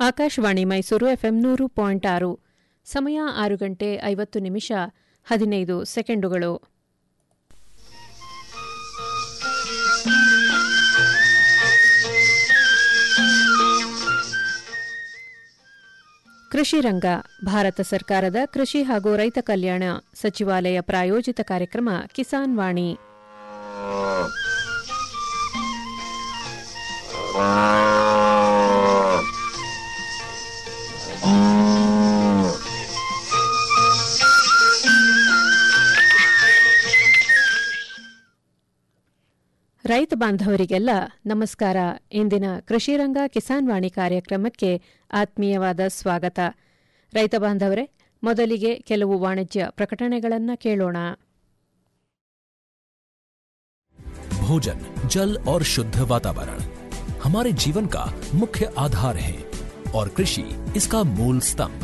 Akashvani Mysuru FM ನೂರು point ಆರು ಸಮಯ ಆರು ಗಂಟೆ ಐವತ್ತು ನಿಮಿಷ ಹದಿನೈದು ಸೆಕೆಂಡುಗಳು ಕೃಷಿ ರಂಗ ಭಾರತ ಸರ್ಕಾರದ ಕೃಷಿ ಹಾಗೂ ರೈತ ಕಲ್ಯಾಣ ಸಚಿವಾಲಯ ಪ್ರಾಯೋಜಿತ ಕಾರ್ಯಕ್ರಮ ಕಿಸಾನ್ ವಾಣಿ ರೈತ ಬಾಂಧವರಿಗೆಲ್ಲ ನಮಸ್ಕಾರ ಇಂದಿನ ಕೃಷಿ ರಂಗ ಕಿಸಾನ್ ವಾಣಿ ಕಾರ್ಯಕ್ರಮಕ್ಕೆ ಆತ್ಮೀಯವಾದ ಸ್ವಾಗತ ರೈತ ಬಾಂಧವರೇ ಮೊದಲಿಗೆ ಕೆಲವು ವಾಣಿಜ್ಯ ಪ್ರಕಟಣೆಗಳನ್ನು ಕೇಳೋಣ भोजन जल और शुद्ध वातावरण हमारे जीवन का मुख्य आधार है और कृषि इसका मूल स्तंभ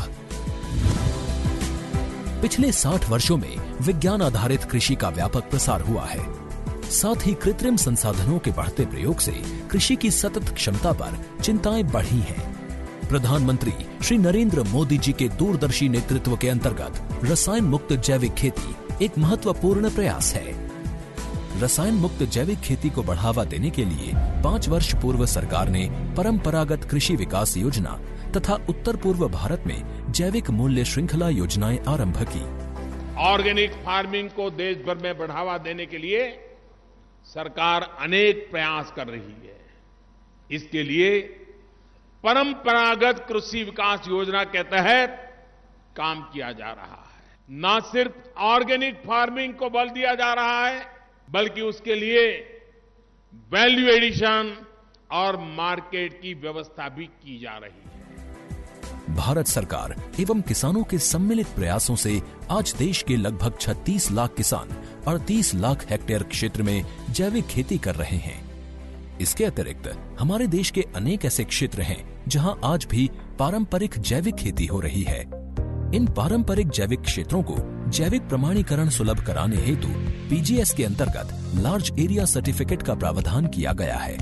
पिछले 60 वर्षों में विज्ञान आधारित कृषि का व्यापक प्रसार हुआ है साथ ही कृत्रिम संसाधनों के बढ़ते प्रयोग से कृषि की सतत क्षमता पर चिंताएं बढ़ी हैं प्रधानमंत्री श्री नरेंद्र मोदी जी के दूरदर्शी नेतृत्व के अंतर्गत रसायन मुक्त जैविक खेती एक महत्वपूर्ण प्रयास है रसायन मुक्त जैविक खेती को बढ़ावा देने के लिए पाँच वर्ष पूर्व सरकार ने परंपरागत कृषि विकास योजना तथा उत्तर पूर्व भारत में जैविक मूल्य श्रृंखला योजनाएं आरंभ की ऑर्गेनिक फार्मिंग को देश भर में बढ़ावा देने के लिए सरकार अनेक प्रयास कर रही है इसके लिए परंपरागत कृषि विकास योजना के तहत काम किया जा रहा है न सिर्फ ऑर्गेनिक फार्मिंग को बल दिया जा रहा है बल्कि उसके लिए वैल्यू एडिशन और मार्केट की व्यवस्था भी की जा रही है भारत सरकार एवं किसानों के सम्मिलित प्रयासों से आज देश के लगभग 36 लाख किसान 38 लाख हेक्टेयर क्षेत्र में जैविक खेती कर रहे हैं इसके अतिरिक्त हमारे देश के अनेक ऐसे क्षेत्र हैं जहां आज भी पारंपरिक जैविक खेती हो रही है इन पारंपरिक जैविक क्षेत्रों को जैविक प्रमाणीकरण सुलभ कराने हेतु पीजीएस के अंतर्गत लार्ज एरिया सर्टिफिकेट का प्रावधान किया गया है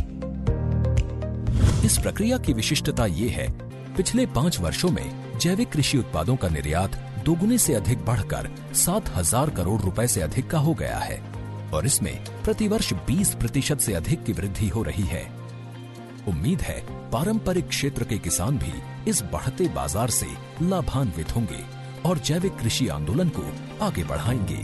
इस प्रक्रिया की विशिष्टता ये है पिछले पाँच वर्षों में जैविक कृषि उत्पादों का निर्यात दोगुने से अधिक बढ़कर सात हजार करोड़ रुपए से अधिक का हो गया है और इसमें प्रतिवर्ष 20 प्रतिशत से अधिक की वृद्धि हो रही है उम्मीद है पारंपरिक क्षेत्र के किसान भी इस बढ़ते बाजार से लाभान्वित होंगे और जैविक कृषि आंदोलन को आगे बढ़ाएंगे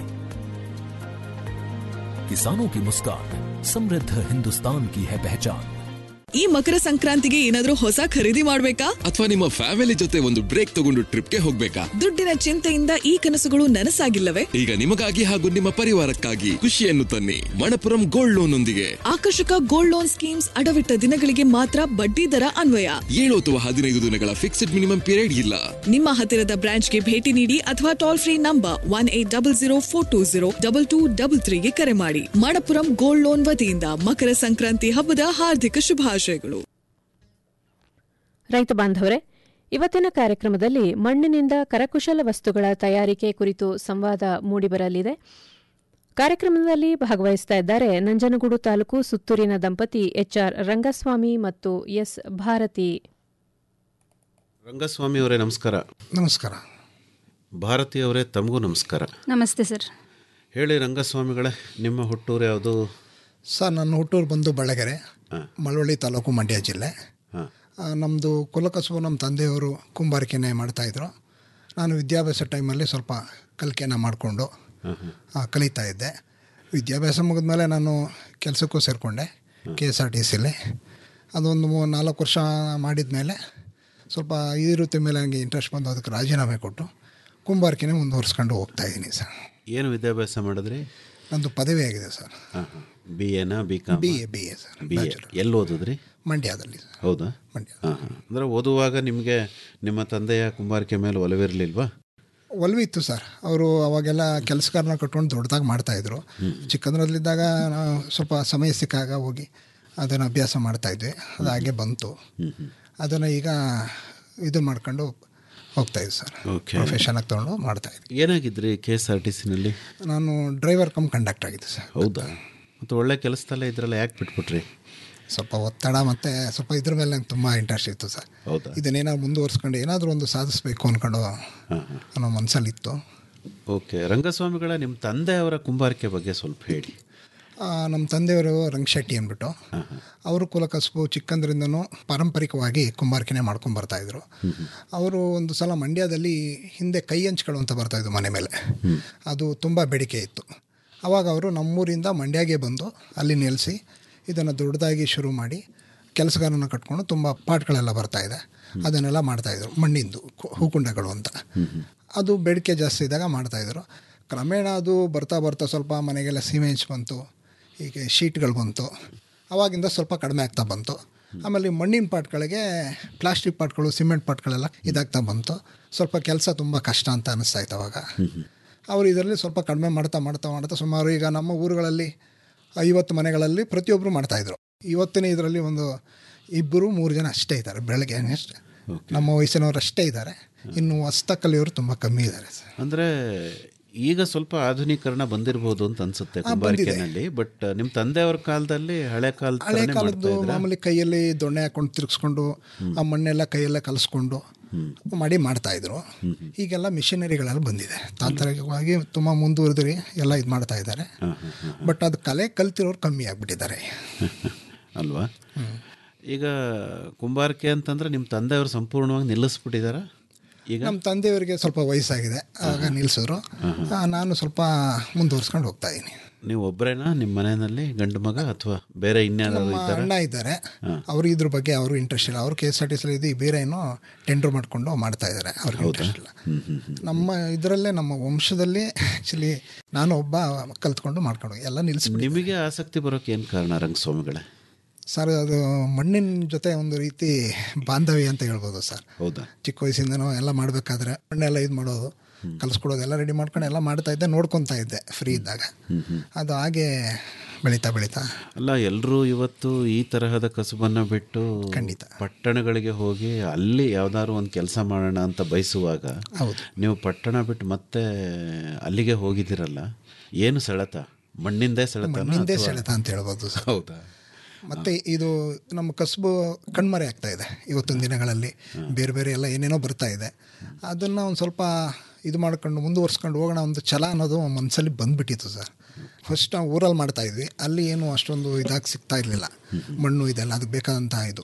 किसानों की मुस्कान समृद्ध हिंदुस्तान की है पहचान ಈ ಮಕರ ಸಂಕ್ರಾಂತಿಗೆ ಏನಾದ್ರೂ ಹೊಸ ಖರೀದಿ ಮಾಡ್ಬೇಕಾ ಅಥವಾ ನಿಮ್ಮ ಫ್ಯಾಮಿಲಿ ಜೊತೆ ಒಂದು ಬ್ರೇಕ್ ತಗೊಂಡು ಟ್ರಿಪ್ಗೆ ಹೋಗ್ಬೇಕಾ ದುಡ್ಡಿನ ಚಿಂತೆಯಿಂದ ಈ ಕನಸುಗಳು ನನಸಾಗಿಲ್ಲವೇ ಈಗ ನಿಮಗಾಗಿ ಹಾಗೂ ನಿಮ್ಮ ಪರಿವಾರಕ್ಕಾಗಿ ಖುಷಿಯನ್ನು ತನ್ನಿ ಮಣಪುರಂ ಗೋಲ್ಡ್ ಲೋನ್ ಒಂದಿಗೆ ಆಕರ್ಷಕ ಗೋಲ್ಡ್ ಲೋನ್ ಸ್ಕೀಮ್ಸ್ ಅಡವಿಟ್ಟ ದಿನಗಳಿಗೆ ಮಾತ್ರ ಬಡ್ಡಿ ದರ ಅನ್ವಯ ಏಳು ಅಥವಾ ಹದಿನೈದು ದಿನಗಳ ಫಿಕ್ಸ್ಡ್ ಮಿನಿಮಮ್ ಪೀರಿಯಡ್ ಇಲ್ಲ ನಿಮ್ಮ ಹತ್ತಿರದ ಬ್ರಾಂಚ್ಗೆ ಭೇಟಿ ನೀಡಿ ಅಥವಾ toll free number one eight double zero four two zero double two double ತ್ರೀಗೆ ಕರೆ ಮಾಡಿ ಮಣಪುರಂ ಗೋಲ್ಡ್ ಲೋನ್ ವತಿಯಿಂದ ಮಕರ ಸಂಕ್ರಾಂತಿ ಹಬ್ಬದ ಹಾರ್ದಿಕ ಶುಭಾಶಯಗಳು ರೈತ ಬಾಂಧವರೇ ಇವತ್ತಿನ ಕಾರ್ಯಕ್ರಮದಲ್ಲಿ ಮಣ್ಣಿನಿಂದ ಕರಕುಶಲ ವಸ್ತುಗಳ ತಯಾರಿಕೆ ಕುರಿತು ಸಂವಾದ ಮೂಡಿಬರಲಿದೆ ಕಾರ್ಯಕ್ರಮದಲ್ಲಿ ಭಾಗವಹಿಸ್ತಾ ಇದ್ದಾರೆ ನಂಜನಗೂಡು ತಾಲೂಕು ಸುತ್ತೂರಿನ ದಂಪತಿ ಎಚ್ಆರ್ ರಂಗಸ್ವಾಮಿ ಮತ್ತು ಎಸ್ ಭಾರತಿ ರಂಗಸ್ವಾಮಿ ಅವರೇ ನಮಸ್ಕಾರ ನಮಸ್ಕಾರ ಭಾರತಿ ಅವರೇ ತಮಗೂ ನಮಸ್ಕಾರ ನಮಸ್ತೆ ಸರ್ ಹೇಳಿ ರಂಗಸ್ವಾಮಿಗಳೇ ನಿಮ್ಮ ಹುಟ್ಟೂರು ಯಾವುದು ಸರ್ ನನ್ನ ಹುಟ್ಟೂರು ಬಂದು ಬಳ್ಳಗೆರೆ ಮಳವಳ್ಳಿ ತಾಲೂಕು ಮಂಡ್ಯ ಜಿಲ್ಲೆ ನಮ್ಮದು ಕುಲಕಸುಬು ನಮ್ಮ ತಂದೆಯವರು ಕುಂಬಾರಿಕೆನೆ ಮಾಡ್ತಾಯಿದ್ರು ನಾನು ವಿದ್ಯಾಭ್ಯಾಸ ಟೈಮಲ್ಲಿ ಸ್ವಲ್ಪ ಕಲಿಕೆನ ಮಾಡಿಕೊಂಡು ಕಲಿತಾ ಇದ್ದೆ ವಿದ್ಯಾಭ್ಯಾಸ ಮುಗಿದ್ಮೇಲೆ ನಾನು ಕೆಲಸಕ್ಕೂ ಸೇರಿಕೊಂಡೆ ಕೆ ಎಸ್ ಆರ್ ಟಿ ಸಿಲಿ ಅದೊಂದು ಮೂ ನಾಲ್ಕು ವರ್ಷ ಮಾಡಿದ ಮೇಲೆ ಸ್ವಲ್ಪ ಈ ವೃತ್ತಿ ಮೇಲೆ ನನಗೆ ಇಂಟ್ರೆಸ್ಟ್ ಬಂದು ಅದಕ್ಕೆ ರಾಜೀನಾಮೆ ಕೊಟ್ಟು ಕುಂಬಾರಿಕೆನೇ ಮುಂದುವರ್ಸ್ಕೊಂಡು ಹೋಗ್ತಾ ಇದ್ದೀನಿ ಸರ್ ಏನು ವಿದ್ಯಾಭ್ಯಾಸ ಮಾಡಿದ್ರಿ ನಂದು ಪದವಿ ಆಗಿದೆ ಸರ್ ಬಿ ಎನ B com B A B A sir B A ಎಲ್ಲಿ ಓದಿದ್ರಿ ಮಂಡ್ಯದಲ್ಲಿ ಸರ್ ಹೌದಾ ಮಂಡ್ಯ ಹಾಂ ಹಾಂ ಅಂದರೆ ಓದುವಾಗ ನಿಮಗೆ ನಿಮ್ಮ ತಂದೆಯ ಕುಂಬಾರಿಕೆ ಮೇಲೆ ಒಲವಿರಲಿಲ್ವಾ ಒಲವಿತ್ತು ಸರ್ ಅವರು ಅವಾಗೆಲ್ಲ ಕೆಲಸಗಾರನ ಕಟ್ಕೊಂಡು ದೊಡ್ಡದಾಗಿ ಮಾಡ್ತಾಯಿದ್ರು ಚಿಕ್ಕಂದ್ರಲ್ಲಿದ್ದಾಗ ನಾವು ಸ್ವಲ್ಪ ಸಮಯ ಸಿಕ್ಕಾಗ ಹೋಗಿ ಅದನ್ನು ಅಭ್ಯಾಸ ಮಾಡ್ತಾಯಿದ್ವಿ ಅದು ಹಾಗೆ ಬಂತು ಅದನ್ನು ಈಗ ಇದು ಮಾಡ್ಕೊಂಡು ಹೋಗ್ತಾಯಿದ್ವಿ ಸರ್ ಓಕೆ ಪ್ರೊಫೆಷನಾಗಿ ತೊಗೊಂಡು ಮಾಡ್ತಾಯಿದ್ವಿ ಏನಾಗಿದ್ರಿ ಕೆ ಎಸ್ ಆರ್ ಟಿ ಸಿನಲ್ಲಿ ನಾನು ಡ್ರೈವರ್ ಕಮ್ ಕಂಡಕ್ಟ್ ಆಗಿದ್ದೆ ಸರ್ ಹೌದಾ ಮತ್ತು ಒಳ್ಳೆ ಕೆಲಸದಲ್ಲೇ ಇದ್ರಲ್ಲ ಯಾಕೆ ಬಿಟ್ಬಿಟ್ರಿ ಸ್ವಲ್ಪ ಒತ್ತಡ ಮತ್ತು ಸ್ವಲ್ಪ ಇದ್ರ ಮೇಲೆ ನಂಗೆ ತುಂಬ ಇಂಟ್ರೆಸ್ಟ್ ಇತ್ತು ಸರ್ ಹೌದಾ ಇದನ್ನೇನಾದ್ರು ಮುಂದುವರ್ಸ್ಕೊಂಡು ಏನಾದರೂ ಒಂದು ಸಾಧಿಸ್ಬೇಕು ಅಂದ್ಕೊಂಡು ಅನ್ನೋ ಮನಸ್ಸಲ್ಲಿತ್ತು ಓಕೆ ರಂಗಸ್ವಾಮಿಗಳ ನಿಮ್ಮ ತಂದೆಯವರ ಕುಂಬಾರಿಕೆ ಬಗ್ಗೆ ಸ್ವಲ್ಪ ಹೇಳಿ ಆ, ನಮ್ಮ ತಂದೆಯವರು ರಂಗಶೆಟ್ಟಿ ಅಂದ್ಬಿಟ್ಟು ಅವರು ಕುಲಕಸಬು ಚಿಕ್ಕಂದ್ರಿಂದನೂ ಪಾರಂಪರಿಕವಾಗಿ ಕುಂಬಾರಿಕೆನೆ ಮಾಡ್ಕೊಂಡು ಬರ್ತಾಯಿದ್ರು ಅವರು ಒಂದು ಸಲ ಮಂಡ್ಯದಲ್ಲಿ ಹಿಂದೆ ಕೈ ಹಂಚ್ಗಳು ಅಂತ ಬರ್ತಾಯಿದ್ರು ಮನೆ ಮೇಲೆ ಅದು ತುಂಬ ಬೇಡಿಕೆ ಇತ್ತು ಆವಾಗ ಅವರು ನಮ್ಮೂರಿಂದ ಮಂಡ್ಯಗೆ ಬಂದು ಅಲ್ಲಿ ನೆಲೆಸಿ ಇದನ್ನು ದೊಡ್ಡದಾಗಿ ಶುರು ಮಾಡಿ ಕೆಲಸಗಾರನ ಕಟ್ಕೊಂಡು ತುಂಬ ಪಾಟ್ಗಳೆಲ್ಲ ಬರ್ತಾಯಿದೆ ಅದನ್ನೆಲ್ಲ ಮಾಡ್ತಾಯಿದ್ರು ಮಣ್ಣಿಂದು ಕು- ಹೂಕುಂಡಗಳು ಅಂತ ಅದು ಬೇಡಿಕೆ ಜಾಸ್ತಿ ಇದ್ದಾಗ ಮಾಡ್ತಾಯಿದ್ರು ಕ್ರಮೇಣ ಅದು ಬರ್ತಾ ಬರ್ತಾ ಸ್ವಲ್ಪ ಮನೆಗೆಲ್ಲ ಸೀಮೆ ಹಂಚ್ ಬಂತು ಹೀಗೆ ಶೀಟ್ಗಳು ಬಂತು ಅವಾಗಿಂದ ಸ್ವಲ್ಪ ಕಡಿಮೆ ಆಗ್ತಾ ಬಂತು ಆಮೇಲೆ ಈ ಮಣ್ಣಿನ ಪಾಟ್ಗಳಿಗೆ ಪ್ಲಾಸ್ಟಿಕ್ ಪಾಟ್ಗಳು ಸಿಮೆಂಟ್ ಪಾಟ್ಗಳೆಲ್ಲ ಇದಾಗ್ತಾ ಬಂತು ಸ್ವಲ್ಪ ಕೆಲಸ ತುಂಬ ಕಷ್ಟ ಅಂತ ಅನ್ನಿಸ್ತಾ ಇತ್ತು ಅವಾಗ ಅವರು ಇದರಲ್ಲಿ ಸ್ವಲ್ಪ ಕಡಿಮೆ ಮಾಡ್ತಾ ಮಾಡ್ತಾ ಮಾಡ್ತಾ ಸುಮಾರು ಈಗ ನಮ್ಮ ಊರುಗಳಲ್ಲಿ ಐವತ್ತು ಮನೆಗಳಲ್ಲಿ ಪ್ರತಿಯೊಬ್ಬರು ಮಾಡ್ತಾಯಿದ್ರು ಇವತ್ತಿನ ಇದರಲ್ಲಿ ಒಂದು ಇಬ್ಬರು ಮೂರು ಜನ ಅಷ್ಟೇ ಇದ್ದಾರೆ ಬೆಳಗ್ಗೆ ಅಷ್ಟೇ ನಮ್ಮ ವಯಸ್ಸಿನವರು ಅಷ್ಟೇ ಇದ್ದಾರೆ ಇನ್ನು ಹೊಸ್ತ ಕಲಿಯೋರು ತುಂಬ ಕಮ್ಮಿ ಇದ್ದಾರೆ ಸರ್ ಅಂದರೆ ಈಗ ಸ್ವಲ್ಪ ಆಧುನೀಕರಣ ಬಂದಿರಬಹುದು ಅಂತ ಅನ್ಸುತ್ತೆ ಕುಂಬಾರಿಕೆನಲ್ಲಿ ಬಟ್ ನಿಮ್ಮ ತಂದೆಯವರ ಕಾಲದಲ್ಲಿ ಹಳೆ ಕಾಲದ ಹಳೆ ಥರನೇ ಕಾಲದ್ದು ಮಾಡ್ತಾ ಇದ್ರಾ? ಮಾಮೂಲಿ ಕೈಯಲ್ಲಿ ದೊಣ್ಣೆ ಹಾಕೊಂಡು ತಿರುಗಿಸ್ಕೊಂಡು ಆ ಮಣ್ಣೆಲ್ಲ ಕೈಯಲ್ಲೇ ಕಲಿಸ್ಕೊಂಡು ಮಾಡಿ ಮಾಡ್ತಾ ಇದ್ರು ಈಗೆಲ್ಲ ಮಿಷನರಿಗಳೆಲ್ಲ ಬಂದಿದೆ ತಾಂತ್ರಿಕವಾಗಿ ತುಂಬ ಮುಂದುವರೆದ್ರಿ ಎಲ್ಲ ಇದು ಮಾಡ್ತಾ ಇದ್ದಾರೆ ಬಟ್ ಅದು ಕಲೆ ಕಲ್ತಿರೋರು ಕಮ್ಮಿ ಆಗಿಬಿಟ್ಟಿದ್ದಾರೆ ಅಲ್ವಾ ಈಗ ಕುಂಬಾರಿಕೆ ಅಂತಂದ್ರೆ ನಿಮ್ಮ ತಂದೆಯವರು ಸಂಪೂರ್ಣವಾಗಿ ನಿಲ್ಲಿಸ್ಬಿಟ್ಟಿದಾರ ಈಗ ನಮ್ಮ ತಂದೆಯವರಿಗೆ ಸ್ವಲ್ಪ ವಯಸ್ಸಾಗಿದೆ ಆಗ ನಿಲ್ಲಿಸಿದ್ರು ಆ, ನಾನು ಸ್ವಲ್ಪ ಮುಂದುವರ್ಸ್ಕೊಂಡು ಹೋಗ್ತಾ ಇದ್ದೀನಿ ನೀವು ಒಬ್ಬರೇನಾ ನಿಮ್ಮ ಮನೆಯಲ್ಲಿ ಗಂಡು ಮಗ ಅಥವಾ ಬೇರೆ ಇನ್ಯಾರು ನಮ್ಮ ಇದ್ದಾರೆ ಅಣ್ಣ ಇದ್ದಾರೆ ಅವರು ಇದ್ರ ಬಗ್ಗೆ ಅವರು ಇಂಟ್ರೆಸ್ಟ್ ಇಲ್ಲ ಅವರು K S R T C ಇದು ಬೇರೆ ಏನೋ ಟೆಂಡರ್ ಮಾಡಿಕೊಂಡು ಮಾಡ್ತಾ ಇದ್ದಾರೆ ಅವ್ರಿಗೆ ಇಂಟ್ರೆಸ್ಟ್ ಇಲ್ಲ ನಮ್ಮ ಇದರಲ್ಲೇ ನಮ್ಮ ವಂಶದಲ್ಲಿ ಆ್ಯಕ್ಚುಲಿ ನಾನು ಒಬ್ಬ ಕಲ್ತ್ಕೊಂಡು ಮಾಡ್ಕೊಂಡು ಎಲ್ಲ ನಿಲ್ಲಿಸ್ಬಿಟ್ಟು ನಿಮಗೆ ಆಸಕ್ತಿ ಬರೋಕೆ ಏನು ಕಾರಣ ರಂಗಸ್ವಾಮಿಗಳೇ ಸರ್ ಅದು ಮಣ್ಣಿನ ಜೊತೆ ಒಂದು ರೀತಿ ಬಾಂಧವ್ಯ ಅಂತ ಹೇಳ್ಬೋದು ಸರ್ ಹೌದಾ ಚಿಕ್ಕ ವಯಸ್ಸಿಂದನೂ ಎಲ್ಲ ಮಾಡಬೇಕಾದ್ರೆ ಮಣ್ಣೆಲ್ಲ ಇದು ಮಾಡೋದು ಕಲಿಸ್ಕೊಡೋದು ಎಲ್ಲ ರೆಡಿ ಮಾಡ್ಕೊಂಡು ಎಲ್ಲ ಮಾಡ್ತಾ ಇದ್ದೆ ನೋಡ್ಕೊತಾ ಇದ್ದೆ ಫ್ರೀ ಇದ್ದಾಗ ಅದು ಹಾಗೆ ಬೆಳೀತಾ ಬೆಳೀತಾ ಅಲ್ಲ ಎಲ್ಲರೂ ಇವತ್ತು ಈ ತರಹದ ಕಸುಬನ್ನು ಬಿಟ್ಟು ಖಂಡಿತ. ಪಟ್ಟಣಗಳಿಗೆ ಹೋಗಿ ಅಲ್ಲಿ ಯಾವ್ದಾದ್ರು ಒಂದು ಕೆಲಸ ಮಾಡೋಣ ಅಂತ ಬಯಸುವಾಗ ಹೌದು. ನೀವು ಪಟ್ಟಣ ಬಿಟ್ಟು ಮತ್ತೆ ಅಲ್ಲಿಗೆ ಹೋಗಿದ್ದೀರಲ್ಲ ಏನು ಸೆಳೆತ ಮಣ್ಣಿಂದೇ ಸೆಳೆತ ಮಣ್ಣಿಂದೇ ಸೆಳೆತ ಅಂತ ಹೇಳ್ಬೋದು ಸರ್ ಹೌದಾ ಮತ್ತು ಇದು ನಮ್ಮ ಕಸುಬು ಕಣ್ಮರೆ ಆಗ್ತಾ ಇದೆ ಇವತ್ತಿನ ದಿನಗಳಲ್ಲಿ ಬೇರೆ ಬೇರೆ ಎಲ್ಲ ಏನೇನೋ ಬರ್ತಾ ಇದೆ ಅದನ್ನು ಒಂದು ಸ್ವಲ್ಪ ಇದು ಮಾಡ್ಕೊಂಡು ಮುಂದುವರ್ಸ್ಕೊಂಡು ಹೋಗೋಣ ಒಂದು ಛಲ ಅನ್ನೋದು ಮನಸ್ಸಲ್ಲಿ ಬಂದ್ಬಿಟ್ಟಿತ್ತು ಸರ್ ಫಸ್ಟ್ ನಾವು ಊರಲ್ಲಿ ಮಾಡ್ತಾ ಇದ್ವಿ ಅಲ್ಲಿ ಏನು ಅಷ್ಟೊಂದು ಇದಾಗಿ ಸಿಗ್ತಾ ಇರಲಿಲ್ಲ ಮಣ್ಣು ಇದೆಲ್ಲ ಅದಕ್ಕೆ ಬೇಕಾದಂಥ ಇದು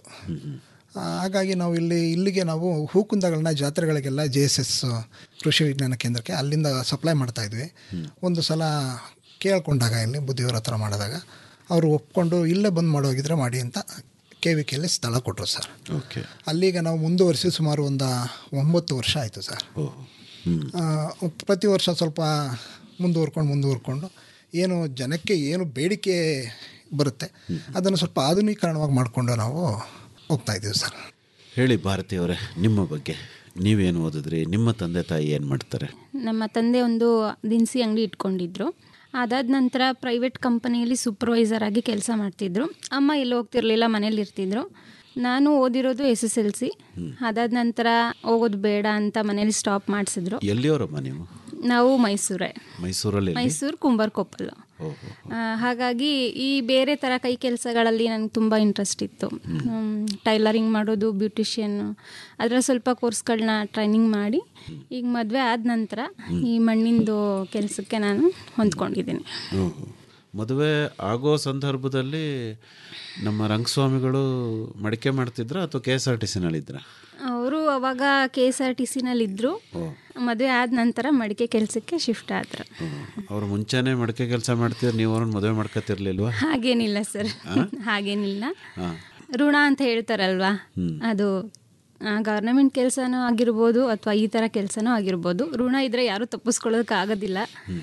ಆ, ಹಾಗಾಗಿ ನಾವು ಇಲ್ಲಿ ಇಲ್ಲಿಗೆ ನಾವು ಹೂಕುಂದಗಳನ್ನ ಜಾತ್ರೆಗಳಿಗೆಲ್ಲ ಜೆ ಎಸ್ ಎಸ್ ಕೃಷಿ ವಿಜ್ಞಾನ ಕೇಂದ್ರಕ್ಕೆ ಅಲ್ಲಿಂದ ಸಪ್ಲೈ ಮಾಡ್ತಾ ಇದ್ವಿ ಒಂದು ಸಲ ಕೇಳ್ಕೊಂಡಾಗ ಇಲ್ಲಿ ಬುದ್ಧಿಯವರ ಹತ್ರ ಮಾಡಿದಾಗ ಅವರು ಒಪ್ಕೊಂಡು ಇಲ್ಲೇ ಬಂದು ಮಾಡೋಗಿದ್ರೆ ಮಾಡಿ ಅಂತ ಕೆ ವಿ ಕೆಯಲ್ಲಿ ಸ್ಥಳ ಕೊಟ್ಟರು ಸರ್ ಓಕೆ ಅಲ್ಲಿಗೆ ನಾವು ಮುಂದುವರಿಸಿ ಸುಮಾರು ಒಂದು ಒಂಬತ್ತು ವರ್ಷ ಆಯಿತು ಸರ್ ಓಹ್ ಹ್ಞೂ ಆ, ಪ್ರತಿ ವರ್ಷ ಸ್ವಲ್ಪ ಮುಂದುವರ್ಕೊಂಡು ಮುಂದುವರ್ಕೊಂಡು ಏನು ಜನಕ್ಕೆ ಏನು ಬೇಡಿಕೆ ಬರುತ್ತೆ ಅದನ್ನು ಸ್ವಲ್ಪ ಆಧುನೀಕರಣವಾಗಿ ಮಾಡಿಕೊಂಡು ನಾವು ಹೋಗ್ತಾ ಇದ್ದೀವಿ ಸರ್ ಹೇಳಿ ಭಾರತೀಯವರೇ ನಿಮ್ಮ ಬಗ್ಗೆ ನೀವೇನು ಓದಿದ್ರಿ ನಿಮ್ಮ ತಂದೆ ತಾಯಿ ಏನು ಮಾಡ್ತಾರೆ ನಮ್ಮ ತಂದೆ ಒಂದು ದಿನಸಿ ಅಂಗಡಿ ಇಟ್ಕೊಂಡಿದ್ರು ಅದಾದ ನಂತರ ಪ್ರೈವೇಟ್ ಕಂಪನಿಯಲ್ಲಿ ಸೂಪರ್ವೈಸರ್ ಆಗಿ ಕೆಲಸ ಮಾಡ್ತಿದ್ರು ಅಮ್ಮ ಎಲ್ಲೂ ಹೋಗ್ತಿರ್ಲಿಲ್ಲ ಮನೇಲಿ ಇರ್ತಿದ್ರು ನಾನು ಓದಿರೋದು ಎಸ್ ಎಸ್ ಎಲ್ ಸಿ ಅದಾದ ನಂತರ ಹೋಗೋದು ಬೇಡ ಅಂತ ಮನೇಲಿ ಸ್ಟಾಪ್ ಮಾಡಿಸಿದ್ರು ಎಲ್ಲಿಯವರಮ್ಮ ನೀವು ನಾವು ಮೈಸೂರೇ ಮೈಸೂರಲ್ಲಿ ಎಲ್ಲಿ? ಮೈಸೂರು ಕುಂಬಾರ್ಕೊಪ್ಪಲು ಓಹೋ ಆ, ಹಾಗಾಗಿ ಈ ಬೇರೆ ಥರ ಕೈ ಕೆಲಸಗಳಲ್ಲಿ ನನಗೆ ತುಂಬ ಇಂಟ್ರೆಸ್ಟ್ ಇತ್ತು ಟೈಲರಿಂಗ್ ಮಾಡೋದು ಬ್ಯೂಟಿಷಿಯನ್ ಅದರ ಸ್ವಲ್ಪ ಕೋರ್ಸ್ಗಳನ್ನ ಟ್ರೈನಿಂಗ್ ಮಾಡಿ ಈಗ ಮದುವೆ ಆದ ನಂತರ ಈ ಮಣ್ಣಿಂದು ಕೆಲಸಕ್ಕೆ ನಾನು ಹೊಂದ್ಕೊಂಡಿದ್ದೀನಿ ಓಹೋ. ಮದುವೆ ಆಗೋ ಸಂದರ್ಭದಲ್ಲಿ ನಮ್ಮ ರಂಗಸ್ವಾಮಿಗಳು ಮಡಿಕೆ ಮಾಡ್ತಿದ್ರ ಅಥವಾ ಕೆ ಎಸ್ ಆರ್ ಟಿ ಸಿನಲ್ಲಿದ್ರ ಅವರು ಅವಾಗ ಕೆ ಎಸ್ ಆರ್ ಟಿ ಸಿನಲ್ಲಿದ್ದರು ಮದುವೆ ಆದ ನಂತರ ಮಡಿಕೆ ಕೆಲಸಕ್ಕೆ ಶಿಫ್ಟ್ ಆದರು ಅವ್ರು ಮುಂಚೆನೇ ಮಡಿಕೆ ಕೆಲಸ ಮಾಡ್ತಿದ್ರು ನೀವು ಅವ್ರನ್ನ ಮದುವೆ ಮಾಡ್ಕೊತಿರ್ಲಿಲ್ವಾ ಹಾಗೇನಿಲ್ಲ ಸರ್ ಹಾಗೇನಿಲ್ಲ ಹಾಂ ಋಣ ಅಂತ ಹೇಳ್ತಾರಲ್ವಾ ಅದು ಗವರ್ನಮೆಂಟ್ ಕೆಲಸನೂ ಆಗಿರ್ಬೋದು ಅಥವಾ ಈ ಥರ ಕೆಲಸನೂ ಆಗಿರ್ಬೋದು ಋಣ ಇದ್ದರೆ ಯಾರೂ ತಪ್ಪಿಸ್ಕೊಳ್ಳೋದಕ್ಕೆ ಆಗೋದಿಲ್ಲ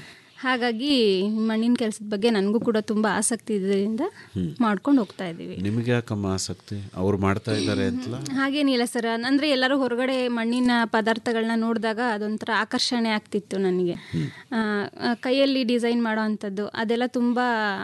ಹಾಗಾಗಿ ಮಣ್ಣಿನ ಕೆಲಸದ ಬಗ್ಗೆ ನನಗೂ ಕೂಡ ತುಂಬ ಆಸಕ್ತಿ ಇದರಿಂದ ಮಾಡ್ಕೊಂಡು ಹೋಗ್ತಾ ಇದ್ದೀವಿ ನಿಮಗೆ ಯಾಕಮ್ಮ ಆಸಕ್ತಿ ಅವ್ರು ಮಾಡ್ತಾ ಇದ್ದಾರೆ ಅಂತಲ್ಲ ಹಾಗೇನಿಲ್ಲ ಸರ್ ಅಂದರೆ ಎಲ್ಲರೂ ಹೊರಗಡೆ ಮಣ್ಣಿನ ಪದಾರ್ಥಗಳನ್ನ ನೋಡಿದಾಗ ಅದೊಂಥರ ಆಕರ್ಷಣೆ ಆಗ್ತಿತ್ತು ನನಗೆ ಆ, ಆ, ಕೈಯಲ್ಲಿ ಡಿಸೈನ್ ಮಾಡೋ ಅಂಥದ್ದು ಅದೆಲ್ಲ ತುಂಬ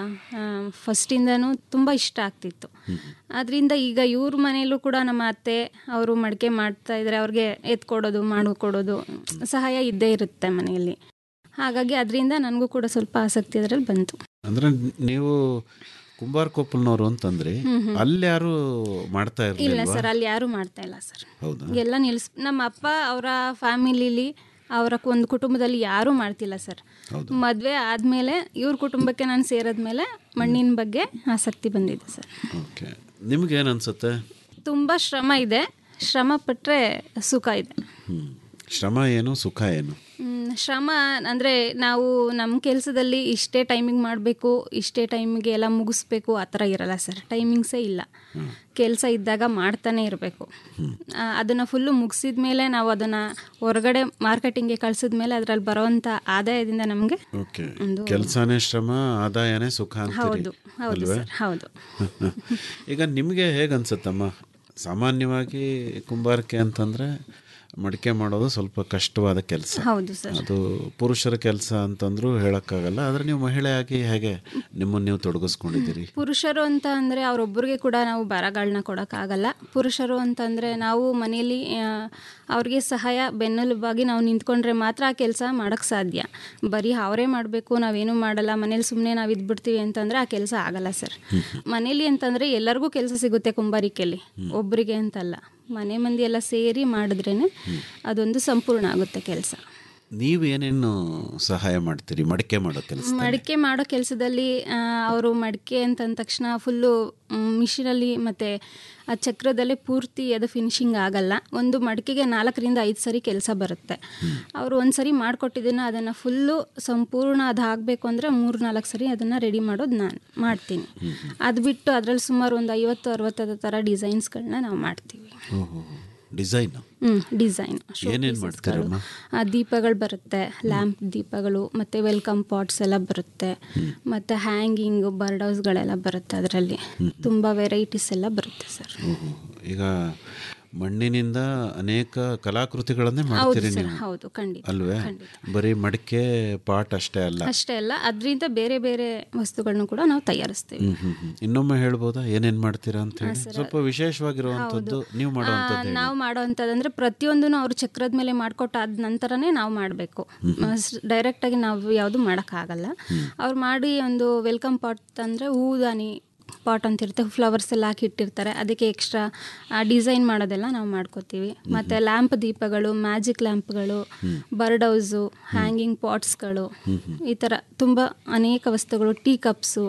ಫಸ್ಟಿಂದನೂ ತುಂಬ ಇಷ್ಟ ಆಗ್ತಿತ್ತು ಅದರಿಂದ ಈಗ ಇವ್ರ ಮನೆಯಲ್ಲೂ ಕೂಡ ನಮ್ಮ ಅತ್ತೆ ಅವರು ಮಡಿಕೆ ಮಾಡ್ತಾ ಇದ್ದಾರೆ ಅವ್ರಿಗೆ ಎತ್ಕೊಡೋದು ಮಾಡಿಕೊಡೋದು ಸಹಾಯ ಇದ್ದೇ ಇರುತ್ತೆ ಮನೆಯಲ್ಲಿ ಹಾಗಾಗಿ ಅದರಿಂದ ನನಗೂ ಕೂಡ ಸ್ವಲ್ಪ ಆಸಕ್ತಿ ಅದರಲ್ಲಿ ಬಂತು ಅಂದ್ರೆ ನೀವು ಕುಂಬಾರ್ ಕೊಪ್ಪಲ್ನವರು ಅಂತಂದ್ರಿ ಅಲ್ಲಿ ಯಾರು ಮಾಡ್ತಾ ಇಲ್ಲ ಇರ್ಲಿಲ್ವಾ ಸರ್ ಅಲ್ಲಿ ಯಾರೂ ಮಾಡ್ತಾ ಇಲ್ಲ ಸರ್ ಹೌದಾ ಎಲ್ಲ ನಿಲ್ಸ್ ನಮ್ಮ ಅಪ್ಪ ಅವರ ಫ್ಯಾಮಿಲಿಲಿ ಅವರ ಒಂದು ಕುಟುಂಬದಲ್ಲಿ ಯಾರೂ ಮಾಡ್ತಿಲ್ಲ ಸರ್ ಮದುವೆ ಆದಮೇಲೆ ಇವ್ರ ಕುಟುಂಬಕ್ಕೆ ನಾನು ಸೇರಿದ್ಮೇಲೆ ಮಣ್ಣಿನ ಬಗ್ಗೆ ಆಸಕ್ತಿ ಬಂದಿದೆ ಸರ್ ಓಕೆ ನಿಮ್ಗೇನು ಅನ್ಸುತ್ತೆ ತುಂಬ ಶ್ರಮ ಇದೆ ಶ್ರಮ ಪಟ್ಟರೆ ಸುಖ ಇದೆ ಹ್ಮ್ ಶ್ರಮ ಏನು ಸುಖ ಏನು ಮ್, ಶ್ರಮ ಅಂದರೆ ನಾವು ನಮ್ಮ ಕೆಲಸದಲ್ಲಿ ಇಷ್ಟೇ ಟೈಮಿಗೆ ಮಾಡಬೇಕು ಇಷ್ಟೇ ಟೈಮಿಗೆ ಎಲ್ಲ ಮುಗಿಸ್ಬೇಕು ಆ ಥರ ಇರಲ್ಲ ಸರ್ ಟೈಮಿಂಗ್ಸೇ ಇಲ್ಲ ಕೆಲಸ ಇದ್ದಾಗ ಮಾಡ್ತಾನೆ ಇರಬೇಕು ಅದನ್ನು ಫುಲ್ಲು ಮುಗಿಸಿದ ಮೇಲೆ ನಾವು ಅದನ್ನು ಹೊರಗಡೆ ಮಾರ್ಕೆಟಿಂಗ್ಗೆ ಕಳಿಸಿದ ಮೇಲೆ ಅದರಲ್ಲಿ ಬರೋವಂಥ ಆದಾಯದಿಂದ ನಮಗೆ ಓಕೆ ಕೆಲಸನೇ ಶ್ರಮ ಆದಾಯನೇ ಸುಖ ಅಂತೀರಿ ಹೌದು ಹೌದು ಅಲ್ವೇ ಸರ್ ಹೌದು ಈಗ ನಿಮಗೆ ಹೇಗೆ ಅನ್ಸುತ್ತಮ್ಮ ಸಾಮಾನ್ಯವಾಗಿ ಕುಂಬಾರಿಕೆ ಅಂತಂದ್ರೆ ಮಡಿಕೆ ಮಾಡೋದು ಸ್ವಲ್ಪ ಕಷ್ಟವಾದ ಕೆಲಸ ಹೌದು ಸರ್ ಅದು ಪುರುಷರ ಕೆಲಸ ಅಂತಂದ್ರೂ ಹೇಳಕ್ಕಾಗಲ್ಲ ಆದ್ರೆ ನೀವು ಮಹಿಳೆಯಾಗಿ ಹೇಗೆ ನಿಮ್ಮನ್ನು ನೀವು ತೊಡಗಿಸ್ಕೊಂಡಿದ್ದೀರಿ ಪುರುಷರು ಅಂತ ಅಂದರೆ ಅವರೊಬ್ಬರಿಗೆ ಕೂಡ ನಾವು ಬರಗಳನ್ನ ಕೊಡೋಕ್ಕಾಗಲ್ಲ ಪುರುಷರು ಅಂತಂದರೆ ನಾವು ಮನೆಯಲ್ಲಿ ಆ, ಅವ್ರಿಗೆ ಸಹಾಯ ಬೆನ್ನೆಲುಬಾಗಿ ನಾವು ನಿಂತ್ಕೊಂಡ್ರೆ ಮಾತ್ರ ಆ ಕೆಲಸ ಮಾಡೋಕ್ಕೆ ಸಾಧ್ಯ ಬರೀ ಅವರೇ ಮಾಡಬೇಕು ನಾವೇನು ಮಾಡಲ್ಲ ಮನೇಲಿ ಸುಮ್ಮನೆ ನಾವು ಇದ್ಬಿಡ್ತೀವಿ ಅಂತಂದರೆ ಆ ಕೆಲಸ ಆಗಲ್ಲ ಸರ್ ಮನೇಲಿ ಅಂತಂದರೆ ಎಲ್ಲರಿಗೂ ಕೆಲಸ ಸಿಗುತ್ತೆ ಕುಂಬಾರಿಕೆಯಲ್ಲಿ ಒಬ್ಬರಿಗೆ ಅಂತಲ್ಲ ಮನೆ ಮಂದಿ ಎಲ್ಲ ಸೇರಿ ಮಾಡಿದ್ರೇ ಅದೊಂದು ಸಂಪೂರ್ಣ ಆಗುತ್ತೆ ಕೆಲಸ ನೀವು ಏನೇನು ಸಹಾಯ ಮಾಡ್ತೀರಿ ಮಡಿಕೆ ಮಾಡೋ ಕೆಲಸ ಮಡಿಕೆ ಮಾಡೋ ಕೆಲಸದಲ್ಲಿ ಅವರು ಮಡಿಕೆ ಅಂತಂದ ತಕ್ಷಣ ಫುಲ್ಲು ಮಿಷಿನಲ್ಲಿ ಮತ್ತು ಆ ಚಕ್ರದಲ್ಲಿ ಪೂರ್ತಿ ಅದು ಫಿನಿಶಿಂಗ್ ಆಗಲ್ಲ ಒಂದು ಮಡಿಕೆಗೆ ನಾಲ್ಕರಿಂದ ಐದು ಸರಿ ಕೆಲಸ ಬರುತ್ತೆ ಅವರು ಒಂದು ಸರಿ ಮಾಡಿಕೊಟ್ಟಿದ್ದನ್ನು ಅದನ್ನು ಫುಲ್ಲು ಸಂಪೂರ್ಣ ಅದು ಆಗಬೇಕು ಅಂದರೆ ಮೂರು ನಾಲ್ಕು ಸರಿ ಅದನ್ನು ರೆಡಿ ಮಾಡೋದು ನಾನು ಮಾಡ್ತೀನಿ ಅದು ಬಿಟ್ಟು ಅದರಲ್ಲಿ ಸುಮಾರು ಒಂದು ಐವತ್ತು ಅರವತ್ತು ಥರ ಡಿಸೈನ್ಸ್ಗಳನ್ನ ನಾವು ಮಾಡ್ತೀವಿ ಡಿಸೈನ್ ಹ್ಞೂ ಡಿಸೈನ್ ಏನೇನ್ ಮಾಡ್ತೀರಮ್ಮ? ದೀಪಗಳು ಬರುತ್ತೆ ಲ್ಯಾಂಪ್ ದೀಪಗಳು ಮತ್ತು ವೆಲ್ಕಮ್ ಪಾಟ್ಸ್ ಎಲ್ಲ ಬರುತ್ತೆ ಮತ್ತು ಹ್ಯಾಂಗಿಂಗ್ ಬರ್ಡ್ ಹೌಸ್ಗಳೆಲ್ಲ ಬರುತ್ತೆ ಅದರಲ್ಲಿ ತುಂಬ ವೆರೈಟೀಸ್ ಎಲ್ಲ ಬರುತ್ತೆ ಸರ್ ಈಗ ಮಣ್ಣಿನಿಂದ ಅನೇಕ ಕಲಾಕೃತಿಗಳನ್ನೇ ಹೌದು ಮಾಡ್ತೀರಿ ಸರ್ ನೀವು ಹೌದು ಖಂಡಿತ ಅಲ್ವೇ ಖಂಡಿತ ಬರೀ ಮಡಿಕೆ ಪಾಟ್ ಅಷ್ಟೇ ಅಲ್ಲ ಅಷ್ಟೇ ಅಲ್ಲ ಅದರಿಂದ ಬೇರೆ ಬೇರೆ ವಸ್ತುಗಳನ್ನ ಕೂಡ ನಾವು ತಯಾರಿಸ್ತೀವಿ ಹ್ಮ್ ಹ್ಮ್ ಹ್ಮ್. ಇನ್ನೊಮ್ಮೆ ಹೇಳ್ಬೋದಾ ಏನೇನ್ ಮಾಡ್ತೀರಾ ಅಂತ ಹೇಳಿ ಸ್ವಲ್ಪ ವಿಶೇಷವಾಗಿರುವಂತದ್ದು ನೀವು ಮಾಡುವಂತದ್ದು ಹೇಳಿ. ನಾವು ಮಾಡೋ ಅಂಥದ್ದಂದ್ರೆ ಪ್ರತಿಯೊಂದನ್ನು ಅವ್ರು ಚಕ್ರದ ಮೇಲೆ ಮಾಡಿಕೊಟ್ಟಾದ ನಂತರನೇ ನಾವು ಮಾಡಬೇಕು ಡೈರೆಕ್ಟಾಗಿ ನಾವು ಯಾವುದು ಮಾಡೋಕ್ಕಾಗಲ್ಲ ಅವ್ರು ಮಾಡಿ ಒಂದು ವೆಲ್ಕಮ್ ಪಾಟ್ ಅಂದರೆ ಹೂದಾನಿ ಪಾಟ್ ಅಂತ ಇರುತ್ತೆ ಫ್ಲವರ್ಸ್ ಎಲ್ಲ ಹಾಕಿ ಇಟ್ಟಿರ್ತಾರೆ ಅದಕ್ಕೆ ಎಕ್ಸ್ಟ್ರಾ ಡಿಸೈನ್ ಮಾಡೋದೆಲ್ಲ ನಾವು ಮಾಡ್ಕೋತೀವಿ ಮತ್ತು ಲ್ಯಾಂಪ್ ದೀಪಗಳು ಮ್ಯಾಜಿಕ್ ಲ್ಯಾಂಪ್ಗಳು ಬರ್ಡ್ ಹೌಸು ಹ್ಯಾಂಗಿಂಗ್ ಪಾಟ್ಸ್ಗಳು ಈ ಥರ ತುಂಬ ಅನೇಕ ವಸ್ತುಗಳು ಟೀ ಕಪ್ಸು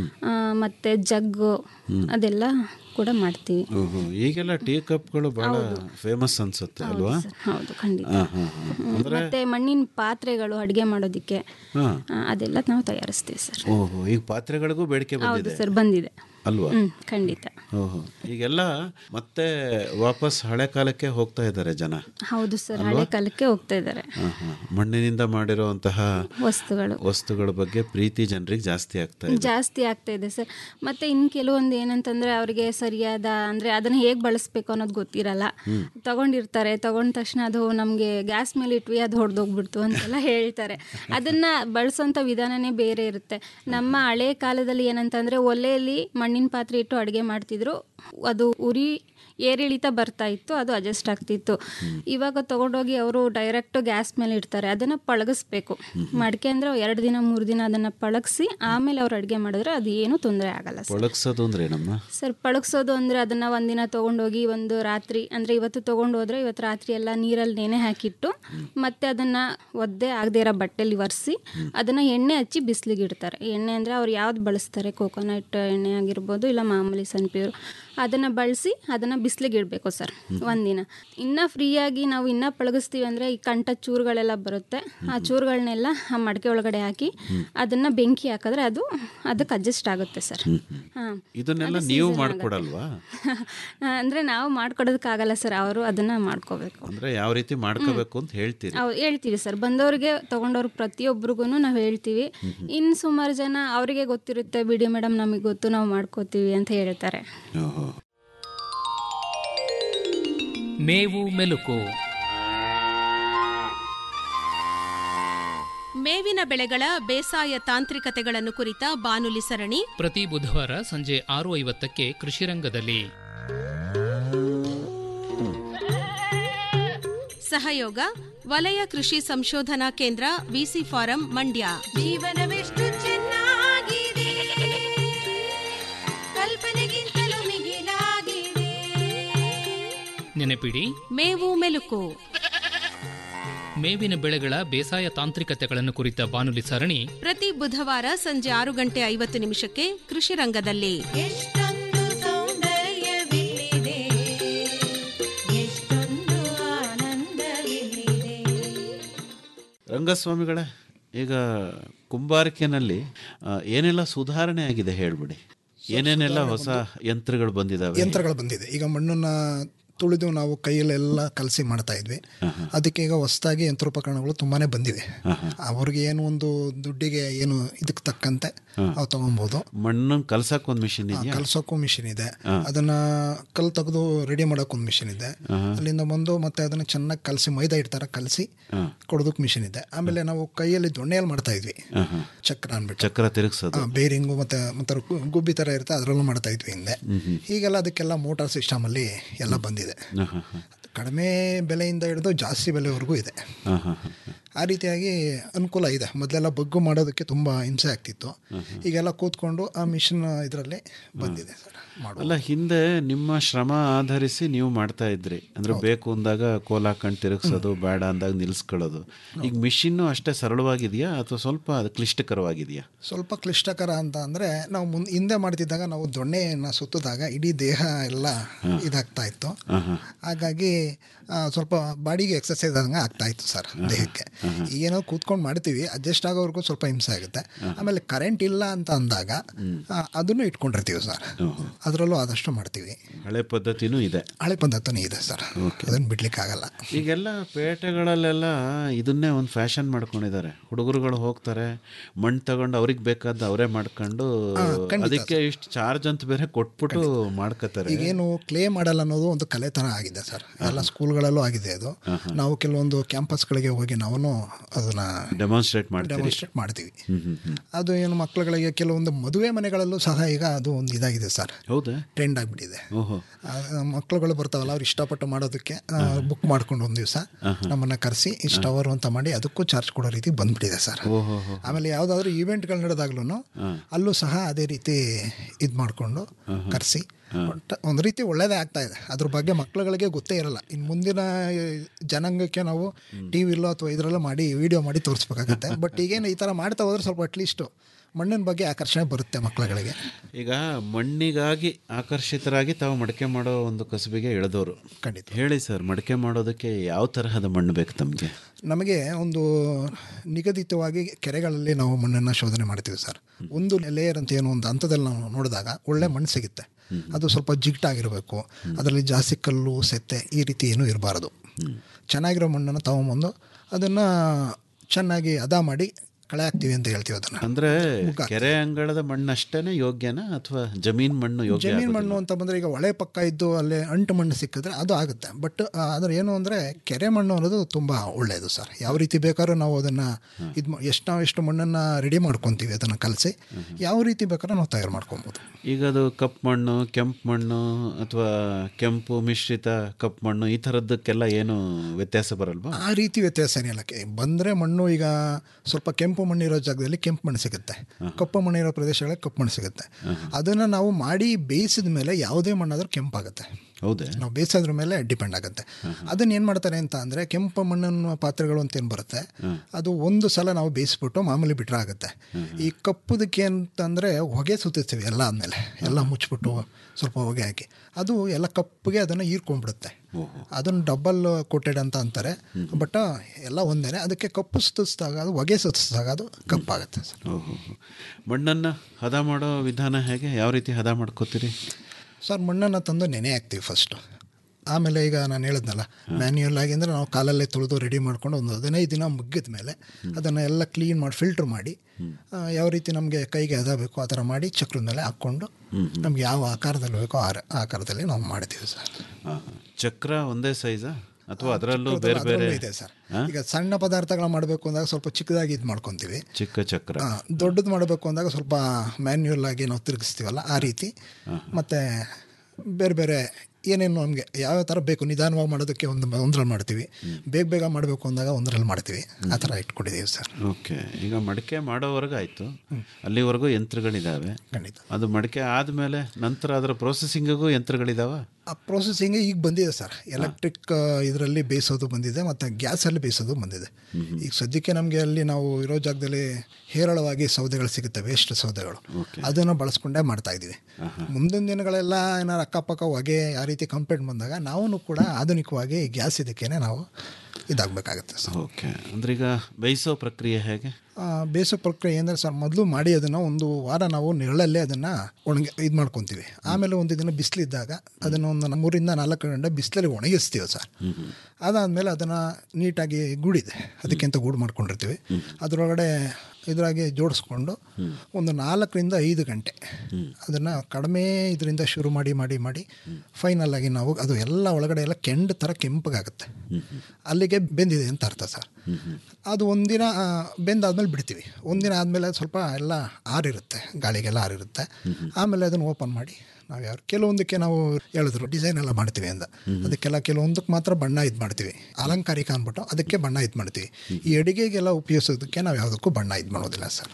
ಮತ್ತು ಜಗ್ಗು ಅದೆಲ್ಲ ಕೂಡ ಮಾಡ್ತೀವಿ ಓಹೋ ಈಗೆಲ್ಲ ಟೀ ಕಪ್ಗಳು ಬಹಳ ಫೇಮಸ್ ಅನ್ಸುತ್ತೆ ಅಲ್ವಾ ಹೌದು ಖಂಡಿತ ಹಾ ಹಾ ಹಾ ಅಂದ್ರೆ ಮತ್ತೆ ಮಣ್ಣಿನ ಪಾತ್ರೆಗಳು ಅಡುಗೆ ಮಾಡೋದಕ್ಕೆ ಹಾ ಆ, ಅದೆಲ್ಲ ನಾವು ತಯಾರಿಸ್ತೀವಿ ಸರ್ ಓಹೋ ಈಗ ಪಾತ್ರೆಗಳಿಗೂ ಬೇಡಿಕೆ ಹೌದು ಬಂದಿದೆ ಸರ್ ಬಂದಿದೆ ಅಲ್ವಾ ಹ್ಮ್ ಖಂಡಿತ ಓಹೋ ಈಗೆಲ್ಲ ಮತ್ತೆ ವಾಪಸ್ ಹಳೆ ಕಾಲಕ್ಕೆ ಹೋಗ್ತಾ ಇದ್ದಾರೆ ಜನ ಹೌದು ಸರ್ ಹಳೆ ಕಾಲಕ್ಕೆ ಹೋಗ್ತಾ ಇದ್ದಾರೆ ಹಾ, ಹಾ. ಮಣ್ಣಿನಿಂದ ಮಾಡಿರುವಂತಹ ವಸ್ತುಗಳು ವಸ್ತುಗಳ ಬಗ್ಗೆ ಪ್ರೀತಿ ಜನರಿಗೆ ಜಾಸ್ತಿ ಆಗ್ತಾ ಇದೆ ಜಾಸ್ತಿ ಆಗ್ತಾ ಇದೆ ಸರ್ ಮತ್ತೆ ಇನ್ನು ಕೆಲವೊಂದು ಏನಂತಂದ್ರೆ ಅವರಿಗೆ ಸರಿಯಾದ ಅಂದ್ರೆ ಅದನ್ನ ಹೇಗೆ ಬಳಸಬೇಕು ಅನ್ನೋದು ಗೊತ್ತಿರಲ್ಲ ತಗೊಂಡಿರ್ತಾರೆ ತಗೊಂಡ ತಕ್ಷಣ ಅದು ನಮಗೆ ಗ್ಯಾಸ್ ಮೇಲೆ ಇಟ್ವಿ ಅದು ಹೊಡೆದೋಗ್ಬಿಡ್ತು ಅಂತೆಲ್ಲ ಹೇಳ್ತಾರೆ ಅದನ್ನ ಬಳಸೋಂಥ ವಿಧಾನನೇ ಬೇರೆ ಇರುತ್ತೆ ನಮ್ಮ ಹಳೆ ಕಾಲದಲ್ಲಿ ಏನಂತಂದ್ರೆ ಒಲೆಯಲ್ಲಿ ಮಣ್ಣಿನ ಪಾತ್ರೆ ಇಟ್ಟು ಅಡುಗೆ ಮಾಡ್ತಿದ್ರು ಅದು ಉರಿ ಏರಿಳಿತ ಬರ್ತಾ ಇತ್ತು ಅದು ಅಡ್ಜಸ್ಟ್ ಆಗ್ತಿತ್ತು ಇವಾಗ ತಗೊಂಡೋಗಿ ಅವರು ಡೈರೆಕ್ಟ್ ಗ್ಯಾಸ್ ಮೇಲೆ ಇಡ್ತಾರೆ ಅದನ್ನು ಪಳಗಿಸ್ಬೇಕು ಮಡಿಕೆ ಅಂದರೆ ಎರಡು ದಿನ ಮೂರು ದಿನ ಅದನ್ನು ಪಳಗಿಸಿ ಆಮೇಲೆ ಅವ್ರು ಅಡುಗೆ ಮಾಡಿದ್ರೆ ಅದು ಏನೂ ತೊಂದರೆ ಆಗಲ್ಲ ಸರ್ ಒಳಗ್ಸೋದು ಅಂದ್ರೆ ಏನಮ್ಮ ಸರ್ ಪಳಗ್ಸೋದು ಅಂದರೆ ಅದನ್ನು ಒಂದಿನ ತೊಗೊಂಡೋಗಿ ಒಂದು ರಾತ್ರಿ ಅಂದರೆ ಇವತ್ತು ತೊಗೊಂಡು ಹೋದ್ರೆ ಇವತ್ತು ರಾತ್ರಿ ಎಲ್ಲ ನೀರಲ್ಲಿ ನೆನೆ ಹಾಕಿಟ್ಟು ಮತ್ತೆ ಅದನ್ನು ಒದ್ದೆ ಆಗದೆ ಇರೋ ಬಟ್ಟೆಲಿ ಒರೆಸಿ ಅದನ್ನು ಎಣ್ಣೆ ಹಚ್ಚಿ ಬಿಸಿಲಿಗೆ ಇಡ್ತಾರೆ ಎಣ್ಣೆ ಅಂದರೆ ಅವ್ರು ಯಾವ್ದು ಬಳಸ್ತಾರೆ ಕೋಕೋನಟ್ ಎಣ್ಣೆ ಆಗಿರ್ಬೋದು ಇಲ್ಲ ಮಾಮೂಲಿ ಸನ್ಪ್ಯೂರ್ ಅದನ್ನು ಬಳಸಿ ಅದನ್ನು ಬಿಸಿಲಿಗೆ ಇಡಬೇಕು ಸರ್ ಒಂದಿನ ಇನ್ನೂ ಫ್ರೀಯಾಗಿ ನಾವು ಇನ್ನೂ ಪಳಗಿಸ್ತೀವಿ ಅಂದರೆ ಈ ಕಂಠ ಚೂರುಗಳೆಲ್ಲ ಬರುತ್ತೆ ಆ ಚೂರುಗಳನ್ನೆಲ್ಲ ಆ ಮಡಿಕೆ ಒಳಗಡೆ ಹಾಕಿ ಅದನ್ನು ಬೆಂಕಿ ಹಾಕಿದ್ರೆ ಅದು ಅದಕ್ಕೆ ಅಡ್ಜಸ್ಟ್ ಆಗುತ್ತೆ ಸರ್ ಹಾಂ ಇದನ್ನೆಲ್ಲ ನೀವು ಮಾಡ್ಕೊಡಲ್ವಾ ಅಂದರೆ ನಾವು ಮಾಡ್ಕೊಡೋದಕ್ಕಾಗಲ್ಲ ಸರ್ ಅವರು ಅದನ್ನು ಮಾಡ್ಕೋಬೇಕು ಅಂದ್ರೆ ಯಾವ ರೀತಿ ಮಾಡ್ಕೋಬೇಕು ಅಂತ ಹೇಳ್ತೀರಿ ಅವ್ ಹೇಳ್ತೀವಿ ಸರ್ ಬಂದವ್ರಿಗೆ ತೊಗೊಂಡವ್ರು ಪ್ರತಿಯೊಬ್ಬರಿಗೂ ನಾವು ಹೇಳ್ತೀವಿ ಇನ್ನು ಸುಮಾರು ಜನ ಅವರಿಗೆ ಗೊತ್ತಿರುತ್ತೆ ಬಿಡಿ ಮೇಡಮ್ ನಮಗೆ ಗೊತ್ತು ನಾವು ಮಾಡ್ಕೋತೀವಿ ಅಂತ ಹೇಳ್ತಾರೆ ಓಹೋ ಮೇವು ಮೆಲುಕು ಮೇವಿನ ಬೆಳೆಗಳ ಬೇಸಾಯ ತಾಂತ್ರಿಕತೆಗಳನ್ನು ಕುರಿತ ಬಾನುಲಿ ಸರಣಿ ಪ್ರತಿ ಬುಧವಾರ ಸಂಜೆ ಆರು ಐವತ್ತಕ್ಕೆ ಕೃಷಿರಂಗದಲ್ಲಿ ಸಹಯೋಗ ವಲಯ ಕೃಷಿ ಸಂಶೋಧನಾ ಕೇಂದ್ರ ವಿಸಿ ಫಾರಂ ಮಂಡ್ಯ ಜೀವನವೆಷ್ಟು ಚೆನ್ನಾಗಿದೆ ನೆನಪಿಡಿ ಮೇವು ಮೆಲುಕು ಮೇವಿನ ಬೆಳೆಗಳ ಬೇಸಾಯ ತಾಂತ್ರಿಕತೆಗಳನ್ನು ಕುರಿತ ಬಾನುಲಿ ಸರಣಿ ಪ್ರತಿ ಬುಧವಾರ ಸಂಜೆ ಆರು ಗಂಟೆ ಐವತ್ತು ನಿಮಿಷಕ್ಕೆ ಕೃಷಿ ರಂಗದಲ್ಲಿ ಎಷ್ಟೊಂದು ಸೌಂದರ್ಯವಿಲ್ಲಿದೆ ಎಷ್ಟೊಂದು ಆನಂದವಿಲ್ಲಿದೆ ರಂಗಸ್ವಾಮಿಗಳೇ ಈಗ ಕುಂಬಾರಿಕೆನಲ್ಲಿ ಆ, ಏನೆಲ್ಲ ಸುಧಾರಣೆ ಆಗಿದೆ ಹೇಳ್ಬಿಡಿ ಏನೇನೆಲ್ಲ ಹೊಸ ಯಂತ್ರಗಳು ಬಂದಿದಾವೆ ಯಂತ್ರಗಳು ಬಂದಿದೆ ಈಗ ಮಣ್ಣನ್ನ ತುಳಿದು ನಾವು ಕೈಯಲ್ಲೆಲ್ಲ ಕಲಸಿ ಮಾಡ್ತಾ ಇದ್ವಿ ಅದಕ್ಕೆ ಈಗ ಹೊಸದಾಗಿ ಯಂತ್ರೋಪಕರಣಗಳು ತುಂಬಾನೇ ಬಂದಿವೆ ಅವ್ರಿಗೆ ಏನು ಒಂದು ದುಡ್ಡಿಗೆ ಏನು ಇದಕ್ಕೆ ತಕ್ಕಂತೆ ಅವು ತಗೊಬೋದು ಮಣ್ಣು ಕಲ್ಸಕ್ ಒಂದು ಮಿಷಿನ್ ಇದೆಯಾ ಕಲ್ಸೋಕ್ಕೂ ಮಿಷಿನ್ ಇದೆ ಹಾ. ಅದನ್ನ ಕಲ್ ತೆಗೆದು ರೆಡಿ ಮಾಡೋಕೆ ಒಂದು ಮಿಷಿನ್ ಇದೆ ಅಲ್ಲಿಂದ ಬಂದು ಮತ್ತೆ ಅದನ್ನ ಚೆನ್ನಾಗಿ ಕಲಸಿ ಮೈದಾ ಇಡ್ತಾರ ಕಲಸಿ ಕೊಡೋದಕ್ಕೆ ಮಿಷಿನ್ ಇದೆ ಆಮೇಲೆ ನಾವು ಕೈಯಲ್ಲಿ ದೊಣ್ಣೆಯಲ್ಲಿ ಮಾಡ್ತಾ ಇದ್ವಿ ಚಕ್ರ ಅನ್ಬಿಟ್ಟು ಚಕ್ರ ತಿರುಗಿಸೋದು ಬೇರಿಂಗು ಮತ್ತೆ ಮತ್ತೆ ಗು- ಗುಬ್ಬಿ ಥರ ಇರುತ್ತೆ ಅದರಲ್ಲೂ ಮಾಡ್ತಾ ಇದ್ವಿ ಹಿಂದೆ ಈಗೆಲ್ಲ ಅದಕ್ಕೆಲ್ಲ ಮೋಟಾರ್ ಸಿಸ್ಟಮಲ್ಲಿ ಎಲ್ಲ ಬಂದಿದೆ ಹ, ಹ, ಹ. ಕಡಿಮೆ ಬೆಲೆಯಿಂದ ಹಿಡಿದು ಜಾಸ್ತಿ ಬೆಲೆವರೆಗೂ ಇದೆ ಹ, ಹ, ಹ. ಆ ರೀತಿಯಾಗಿ ಅನುಕೂಲ ಇದೆ ಮೊದಲೆಲ್ಲ ಬಗ್ಗು ಮಾಡೋದಕ್ಕೆ ತುಂಬ ಹಿಂಸೆ ಆಗ್ತಿತ್ತು ಈಗೆಲ್ಲ ಕೂತ್ಕೊಂಡು ಆ ಮಿಷಿನ್ ಇದರಲ್ಲಿ ಬಂದಿದೆ ಸರ್ ಮಾಡುವ ಅಲ್ಲ ಹಿಂದೆ ನಿಮ್ಮ ಶ್ರಮ ಆಧರಿಸಿ ನೀವು ಮಾಡ್ತಾ ಇದ್ರಿ ಅಂದ್ರೆ ಬೇಕು ಅಂದಾಗ ಕೋಲ್ ಹಾಕೊಂಡು ತಿರುಗಿಸೋದು ಬೇಡ ಅಂದಾಗ ನಿಲ್ಸ್ಕೊಳ್ಳೋದು ಈಗ ಮಿಷಿನ್ನು ಅಷ್ಟೇ ಸರಳವಾಗಿದೆಯಾ ಅಥವಾ ಸ್ವಲ್ಪ ಅದು ಕ್ಲಿಷ್ಟಕರವಾಗಿದೆಯಾ ಸ್ವಲ್ಪ ಕ್ಲಿಷ್ಟಕರ ಅಂತ ಅಂದರೆ ನಾವು ಮುಂದೆ ಹಿಂದೆ ಮಾಡ್ತಿದ್ದಾಗ ನಾವು ದೊಣ್ಣೆಯನ್ನು ಸುತ್ತಿದಾಗ ಇಡೀ ದೇಹ ಎಲ್ಲ ಇದಾಗ್ತಾ ಇತ್ತು ಹಾಗಾಗಿ ಆ, ಸ್ವಲ್ಪ ಬಾಡಿಗೆ ಎಕ್ಸಸೈಸ್ ಆದಂಗೆ ಆಗ್ತಾ ಇತ್ತು ಸರ್ ದೇಹಕ್ಕೆ ಈಗೇನೋ ಕೂತ್ಕೊಂಡು ಮಾಡ್ತೀವಿ ಅಡ್ಜಸ್ಟ್ ಆಗೋವರೆಗೂ ಸ್ವಲ್ಪ ಹಿಂಸೆ ಆಗುತ್ತೆ ಆಮೇಲೆ ಕರೆಂಟ್ ಇಲ್ಲ ಅಂತ ಅಂದಾಗ ಆ, ಅದನ್ನು ಇಟ್ಕೊಂಡಿರ್ತೀವಿ ಸರ್ ಅದರಲ್ಲೂ ಆದಷ್ಟು ಮಾಡ್ತೀವಿ ಹಳೆ ಪದ್ಧತಿನೂ ಇದೆ ಹಳೆ ಪದ್ಧತಿನೂ ಇದೆ ಸರ್ ಅದನ್ನು ಬಿಡ್ಲಿಕ್ಕೆ ಆಗಲ್ಲ ಈಗೆಲ್ಲ ಪೇಟೆಗಳಲ್ಲೆಲ್ಲ ಇದನ್ನೇ ಒಂದು ಫ್ಯಾಷನ್ ಮಾಡ್ಕೊಂಡಿದ್ದಾರೆ ಹುಡುಗರುಗಳು ಹೋಗ್ತಾರೆ ಮಣ್ಣು ತಗೊಂಡು ಅವ್ರಿಗೆ ಬೇಕಾದ ಅವರೇ ಮಾಡ್ಕೊಂಡು ಖಂಡಿತ ಅದಕ್ಕೆ ಇಷ್ಟು ಚಾರ್ಜ್ ಅಂತ ಬೇರೆ ಕೊಟ್ಬಿಟ್ಟು ಮಾಡ್ಕೋತಾರೆ ಈಗೇನು ಕ್ಲೇ ಮಾಡಲ್ ಅನ್ನೋದು ಒಂದು ಕಲೆ ಥರ ಆಗಿದೆ ಸರ್ ಎಲ್ಲ ಸ್ಕೂಲ್ಗಳಲ್ಲೂ ಆಗಿದೆ ಅದು ನಾವು ಕೆಲವೊಂದು ಕ್ಯಾಂಪಸ್ಗಳಿಗೆ ಹೋಗಿ ನಾವು ಅದನ್ನ ಡೆಮಾನ್ಸ್ಟ್ರೇಟ್ ಮಾಡ್ತೀರಿ ಡೆಮಾನ್ಸ್ಟ್ರೇಟ್ ಮಾಡ್ತೀವಿ ಹ್ಮ್ ಹ್ಮ್ ಹ್ಮ್ ಅದು ಏನು ಮಕ್ಕಳುಗಳಿಗೆ ಕೆಲವೊಂದು ಮದುವೆ ಮನೆಗಳಲ್ಲೂ ಸಹ ಈಗ ಅದು ಒಂದು ಇದಾಗಿದೆ ಸರ್ ಹೌದಾ ಟ್ರೆಂಡ್ ಆಗಿಬಿಟ್ಟಿದೆ ಓಹೋ ಮಕ್ಕಳುಗಳು ಬರ್ತಾವಲ್ಲ ಅವ್ರು ಇಷ್ಟಪಟ್ಟು ಮಾಡೋದಕ್ಕೆ ಬುಕ್ ಮಾಡ್ಕೊಂಡು ಒಂದು ದಿವಸ ನಮ್ಮನ್ನ ಕರೆಸಿ ಇಷ್ಟು ಅವರು ಅಂತ ಮಾಡಿ ಅದಕ್ಕೂ ಚಾರ್ಜ್ ಕೊಡೋ ರೀತಿ ಬಂದ್ಬಿಟ್ಟಿದೆ ಸರ್ ಓಹೋ ಹೋ ಆಮೇಲೆ ಯಾವುದಾದ್ರೂ ಈವೆಂಟ್ಗಳು ನಡೆದಾಗ್ಲೂ ಅಲ್ಲೂ ಸಹ ಅದೇ ರೀತಿ ಇದು ಮಾಡಿಕೊಂಡು ಕರೆಸಿ ಒಂದು ರೀತಿ ಒಳ್ಳೇದೇ ಆಗ್ತಾ ಇದೆ ಅದ್ರ ಬಗ್ಗೆ ಮಕ್ಕಳುಗಳಿಗೆ ಗೊತ್ತೇ ಇರಲ್ಲ ಇನ್ನು ಮುಂದಿನ ಜನಾಂಗಕ್ಕೆ ನಾವು ಟಿ ವಿಲೋ ಅಥವಾ ಇದರಲ್ಲೋ ಮಾಡಿ ವಿಡಿಯೋ ಮಾಡಿ ತೋರಿಸ್ಬೇಕಾಗತ್ತೆ ಬಟ್ ಈಗೇನು ಈ ಥರ ಮಾಡ್ತಾ ಹೋದ್ರೆ ಸ್ವಲ್ಪ ಅಟ್ಲೀಸ್ಟು ಮಣ್ಣಿನ ಬಗ್ಗೆ ಆಕರ್ಷಣೆ ಬರುತ್ತೆ ಮಕ್ಕಳುಗಳಿಗೆ ಈಗ ಮಣ್ಣಿಗಾಗಿ ಆಕರ್ಷಿತರಾಗಿ ತಾವು ಮಡಿಕೆ ಮಾಡೋ ಒಂದು ಕಸುಬಿಗೆ ಇಳಿದವರು ಖಂಡಿತ ಹೇಳಿ ಸರ್ ಮಡಿಕೆ ಮಾಡೋದಕ್ಕೆ ಯಾವ ತರಹದ ಮಣ್ಣು ಬೇಕು ತಮಗೆ ನಮಗೆ ಒಂದು ನಿಗದಿತವಾಗಿ ಕೆರೆಗಳಲ್ಲಿ ನಾವು ಮಣ್ಣನ್ನು ಶೋಧನೆ ಮಾಡ್ತೀವಿ ಸರ್ ಒಂದು ಲೇಯರ್ ಅಂತ ಏನೋ ಒಂದು ಹಂತದಲ್ಲಿ ನಾವು ನೋಡಿದಾಗ ಒಳ್ಳೆ ಮಣ್ಣು ಸಿಗುತ್ತೆ ಅದು ಸ್ವಲ್ಪ ಜಿಗ್ಟಾಗಿರಬೇಕು ಅದರಲ್ಲಿ ಜಾಸ್ತಿ ಕಲ್ಲು ಸೆತ್ತೆ ಈ ರೀತಿ ಏನೂ ಇರಬಾರದು ಚೆನ್ನಾಗಿರೋ ಮಣ್ಣನ್ನು ತಗೊಂಬಂದು ಅದನ್ನು ಚೆನ್ನಾಗಿ ಹದ ಮಾಡಿ ಕಳೆ ಹಾಕ್ತೀವಿ ಅಂತ ಹೇಳ್ತೀವಿ ಅದನ್ನು ಅಂದ್ರೆ ಕೆರೆ ಅಂಗಳದ ಮಣ್ಣು ಅಷ್ಟೇನೆ ಯೋಗ್ಯನಾ ಅಥವಾ ಜಮೀನ್ ಮಣ್ಣು ಯೋಗ್ಯ ಜಮೀನು ಆಗೋದಿಲ್ವಾ? ಮಣ್ಣು ಅಂತ ಬಂದರೆ ಈಗ ಹೊಳೆ ಪಕ್ಕ ಇದ್ದು ಅಲ್ಲೇ ಅಂಟು ಮಣ್ಣು ಸಿಕ್ಕಿದ್ರೆ ಅದು ಆಗುತ್ತೆ ಬಟ್ ಆದರೆ ಏನು ಅಂದರೆ ಕೆರೆ ಮಣ್ಣು ಅನ್ನೋದು ತುಂಬ ಒಳ್ಳೆಯದು ಸರ್ ಯಾವ ರೀತಿ ಬೇಕಾದ್ರೂ ನಾವು ಅದನ್ನು ಇದು ಎಷ್ಟು ನಾವು ಎಷ್ಟು ಮಣ್ಣನ್ನು ರೆಡಿ ಮಾಡ್ಕೊತೀವಿ ಅದನ್ನು ಕಲಸಿ ಯಾವ ರೀತಿ ಬೇಕಾದ್ರೂ ನಾವು ತಯಾರು ಮಾಡ್ಕೊಬೋದು ಈಗ ಅದು ಕಪ್ಪು ಮಣ್ಣು ಕೆಂಪು ಮಣ್ಣು ಅಥವಾ ಕೆಂಪು ಮಿಶ್ರಿತ ಕಪ್ಪು ಮಣ್ಣು ಈ ಥರದ್ದಕ್ಕೆಲ್ಲ ಏನು ವ್ಯತ್ಯಾಸ ಬರಲ್ವಾ ಆ ರೀತಿ ವ್ಯತ್ಯಾಸ ಏನಿಲ್ಲ ಕೆ- ಬಂದರೆ ಮಣ್ಣು ಈಗ ಸ್ವಲ್ಪ ಕೆಂಪು ಮಣ್ಣಿರೋ ಜಾಗದಲ್ಲಿ ಕೆಂಪು ಮಣ್ಣು ಸಿಗುತ್ತೆ ಕಪ್ಪು ಮಣ್ಣಿರೋ ಪ್ರದೇಶಗಳಲ್ಲಿ ಕಪ್ಪು ಮಣ್ಣು ಸಿಗುತ್ತೆ ಅದನ್ನು ನಾವು ಮಾಡಿ ಬೇಯಿಸಿದ ಮೇಲೆ ಯಾವುದೇ ಮಣ್ಣಾದರೂ ಕೆಂಪಾಗುತ್ತೆ ಹೌದೇ ನಾವು ಬೇಯಿಸೋದ್ರ ಮೇಲೆ ಡಿಪೆಂಡ್ ಆಗುತ್ತೆ ಅದನ್ನ ಏನು ಮಾಡ್ತಾರೆ ಅಂತ ಅಂದರೆ ಕೆಂಪು ಮಣ್ಣಿನ ಪಾತ್ರೆಗಳು ಅಂತ ಏನು ಬರುತ್ತೆ ಅದು ಒಂದು ಸಲ ನಾವು ಬೇಯಿಸ್ಬಿಟ್ಟು ಮಾಮೂಲಿ ಬಿಟ್ರೆ ಆಗುತ್ತೆ ಈ ಕಪ್ಪುದಕ್ಕೆ ಅಂತಂದರೆ ಹೊಗೆ ಸುತ್ತಿಸ್ತೀವಿ ಎಲ್ಲ ಆದಮೇಲೆ ಎಲ್ಲ ಮುಚ್ಚಿಬಿಟ್ಟು ಸ್ವಲ್ಪ ಹೊಗೆ ಹಾಕಿ ಅದು ಎಲ್ಲ ಕಪ್ಪಗೆ ಅದನ್ನು ಹೀರ್ಕೊಂಡ್ಬಿಡುತ್ತೆ ಅದನ್ನು ಡಬಲ್ ಕೋಟೆಡ್ ಅಂತ ಅಂತಾರೆ ಬಟ್ ಎಲ್ಲ ಒಂದೇ ಅದಕ್ಕೆ ಕಪ್ಪು ಸುತ್ತಿಸಿದಾಗ ಅದು ಹೊಗೆ ಸುತ್ತಿಸಿದಾಗ ಅದು ಕಪ್ಪಾಗುತ್ತೆ ಸರ್ ಓಹೋ ಮಣ್ಣನ್ನು ಹದ ಮಾಡೋ ವಿಧಾನ ಹೇಗೆ ಯಾವ ರೀತಿ ಹದ ಮಾಡ್ಕೋತೀರಿ ಸರ್ ಮಣ್ಣನ್ನು ತಂದು ನೆನೆ ಹಾಕ್ತೀವಿ ಫಸ್ಟು ಆಮೇಲೆ ಈಗ ನಾನು ಹೇಳಿದ್ನಲ್ಲ ಮ್ಯಾನ್ಯುಯಲ್ ಆಗಿ ಅಂದರೆ ನಾವು ಕಾಲಲ್ಲೇ ತುಳಿದು ರೆಡಿ ಮಾಡ್ಕೊಂಡು ಒಂದು ಹದಿನೈದು ದಿನ ಮುಗ್ಗಿದ ಮೇಲೆ ಅದನ್ನು ಎಲ್ಲ ಕ್ಲೀನ್ ಮಾಡಿ ಫಿಲ್ಟ್ರ್ ಮಾಡಿ ಆ, ಯಾವ ರೀತಿ ನಮಗೆ ಕೈಗೆ ಹದ ಬೇಕೋ ಆ ಥರ ಮಾಡಿ ಚಕ್ರದ ಮೇಲೆ ಹಾಕ್ಕೊಂಡು ನಮ್ಗೆ ಯಾವ ಆಕಾರದಲ್ಲಿ ಬೇಕೋ ಆ ಆ ಆಕಾರದಲ್ಲಿ ನಾವು ಮಾಡ್ತೀವಿ ಸರ್ ಚಕ್ರ ಒಂದೇ ಸೈಜಾ ಅಥವಾ ಅದರಲ್ಲೂ ಬೇರೆ ಬೇರೆ ಅದರಲ್ಲೂ ಇದೆ ಸರ್ ಈಗ ಸಣ್ಣ ಪದಾರ್ಥಗಳು ಮಾಡಬೇಕು ಅಂದಾಗ ಸ್ವಲ್ಪ ಚಿಕ್ಕದಾಗಿ ಇದು ಮಾಡ್ಕೊತೀವಿ ಚಿಕ್ಕ ಚಕ್ರ ಆ, ದೊಡ್ಡದು ಮಾಡಬೇಕು ಅಂದಾಗ ಸ್ವಲ್ಪ ಮ್ಯಾನ್ಯುಯಲ್ ಆಗಿ ನಾವು ತಿರುಗಿಸ್ತೀವಲ್ಲ ಆ ರೀತಿ ಮತ್ತು ಬೇರೆ ಬೇರೆ ಏನೇನು ನಮಗೆ ಯಾವ ಥರ ಬೇಕು ನಿಧಾನವಾಗಿ ಮಾಡೋದಕ್ಕೆ ಒಂದು ಒಂದರಲ್ಲಿ ಮಾಡ್ತೀವಿ ಬೇಗ ಬೇಗ ಮಾಡಬೇಕು ಅಂದಾಗ ಒಂದರಲ್ಲಿ ಮಾಡ್ತೀವಿ ಆ ಥರ ಇಟ್ಕೊಂಡಿದ್ದೀವಿ ಸರ್ ಓಕೆ ಈಗ ಮಡಿಕೆ ಮಾಡೋವರೆಗೂ ಆಯಿತು ಅಲ್ಲಿವರೆಗೂ ಯಂತ್ರಗಳಿದ್ದಾವೆ ಖಂಡಿತ ಅದು ಮಡಿಕೆ ಆದಮೇಲೆ ನಂತರ ಅದರ ಪ್ರೊಸೆಸಿಂಗಿಗೂ ಯಂತ್ರಗಳಿದಾವ ಆ ಪ್ರೊಸೆಸಿಂಗ್ ಈಗ ಬಂದಿದೆ ಸರ್ ಎಲೆಕ್ಟ್ರಿಕ್ ಇದರಲ್ಲಿ ಬೇಯಿಸೋದು ಬಂದಿದೆ ಮತ್ತು ಗ್ಯಾಸಲ್ಲಿ ಬೇಯಿಸೋದು ಬಂದಿದೆ ಈಗ ಸದ್ಯಕ್ಕೆ ನಮಗೆ ಅಲ್ಲಿ ನಾವು ಇರೋ ಜಾಗದಲ್ಲಿ ಹೇರಳವಾಗಿ ಸೌದೆಗಳು ಸಿಗುತ್ತೆ ವೇಸ್ಟ್ ಸೌದೆಗಳು ಅದನ್ನು ಬಳಸ್ಕೊಂಡೇ ಮಾಡ್ತಾ ಇದ್ದೀವಿ ಮುಂದಿನ ದಿನಗಳೆಲ್ಲ ಏನಾರು ಅಕ್ಕಪಕ್ಕ ಹೊಗೆ ಆ ರೀತಿ ಕಂಪ್ಲೇಂಟ್ ಬಂದಾಗ ನಾವು ಕೂಡ ಆಧುನಿಕವಾಗಿ ಗ್ಯಾಸ್ ಇದಕ್ಕೇನೆ ನಾವು ಇದಾಗಬೇಕಾಗುತ್ತೆ ಸರ್ ಓಕೆ ಅಂದ್ರೆ ಈಗ ಬೇಯಿಸೋ ಪ್ರಕ್ರಿಯೆ ಹೇಗೆ ಆ, ಬೇಯಿಸೋ ಪ್ರಕ್ರಿಯೆ ಅಂದರೆ ಸರ್ ಮೊದಲು ಮಾಡಿ ಅದನ್ನು ಒಂದು ವಾರ ನಾವು ನೆರಳಲ್ಲೇ ಅದನ್ನು ಒಣಗಿ ಇದು ಮಾಡ್ಕೊತೀವಿ ಆಮೇಲೆ ಒಂದು ದಿನ ಬಿಸಿಲಿದ್ದಾಗ ಅದನ್ನು ಒಂದು ಮೂರಿಂದ ನಾಲ್ಕು ಗಂಟೆ ಬಿಸಿಲಲ್ಲಿ ಒಣಗಿಸ್ತೀವಿ ಸರ್ ಅದಾದಮೇಲೆ ಅದನ್ನು ನೀಟಾಗಿ ಗೂಡಿದೆ ಅದಕ್ಕಿಂತ ಗೂಡು ಮಾಡ್ಕೊಂಡಿರ್ತೀವಿ ಅದರೊಳಗಡೆ ಇದರಾಗಿ ಜೋಡಿಸ್ಕೊಂಡು ಒಂದು ನಾಲ್ಕರಿಂದ ಐದು ಗಂಟೆ ಅದನ್ನು ಕಡಿಮೆ ಇದರಿಂದ ಶುರು ಮಾಡಿ ಮಾಡಿ ಮಾಡಿ ಫೈನಲ್ ಆಗಿ ನಾವು ಅದು ಎಲ್ಲ ಒಳಗಡೆ ಎಲ್ಲ ಕೆಂಡ ಥರ ಕೆಂಪಗಾಗುತ್ತೆ ಅಲ್ಲಿಗೆ ಬೆಂದಿದೆ ಅಂತ ಅರ್ಥ ಸರ್ ಅದು ಒಂದಿನ ಆ, ಬೆಂದಾದ್ಮೇಲೆ ಬಿಡ್ತೀವಿ ಒಂದಿನ ಆದಮೇಲೆ ಸ್ವಲ್ಪ ಎಲ್ಲ ಆರಿರುತ್ತೆ ಗಾಳಿಗೆಲ್ಲ ಆರಿರುತ್ತೆ ಆಮೇಲೆ ಅದನ್ನು ಓಪನ್ ಮಾಡಿ ನಾವು ಯಾರು ಕೆಲವೊಂದಕ್ಕೆ ನಾವು ಹೇಳಿದ್ರು ಡಿಸೈನ್ ಎಲ್ಲ ಮಾಡ್ತೀವಿ ಅಂತ ಅದಕ್ಕೆಲ್ಲ ಕೆಲವೊಂದಕ್ಕೆ ಮಾತ್ರ ಬಣ್ಣ ಇದು ಮಾಡ್ತೀವಿ ಅಲಂಕಾರಿಕ ಅಂದ್ಬಿಟ್ಟು ಅದಕ್ಕೆ ಬಣ್ಣ ಇದು ಮಾಡ್ತೀವಿ ಈ ಅಡುಗೆಗೆಲ್ಲ ಉಪಯೋಗಿಸೋದಕ್ಕೆ ನಾವು ಯಾವುದಕ್ಕೂ ಬಣ್ಣ ಇದು ಮಾಡೋದಿಲ್ಲ ಸರ್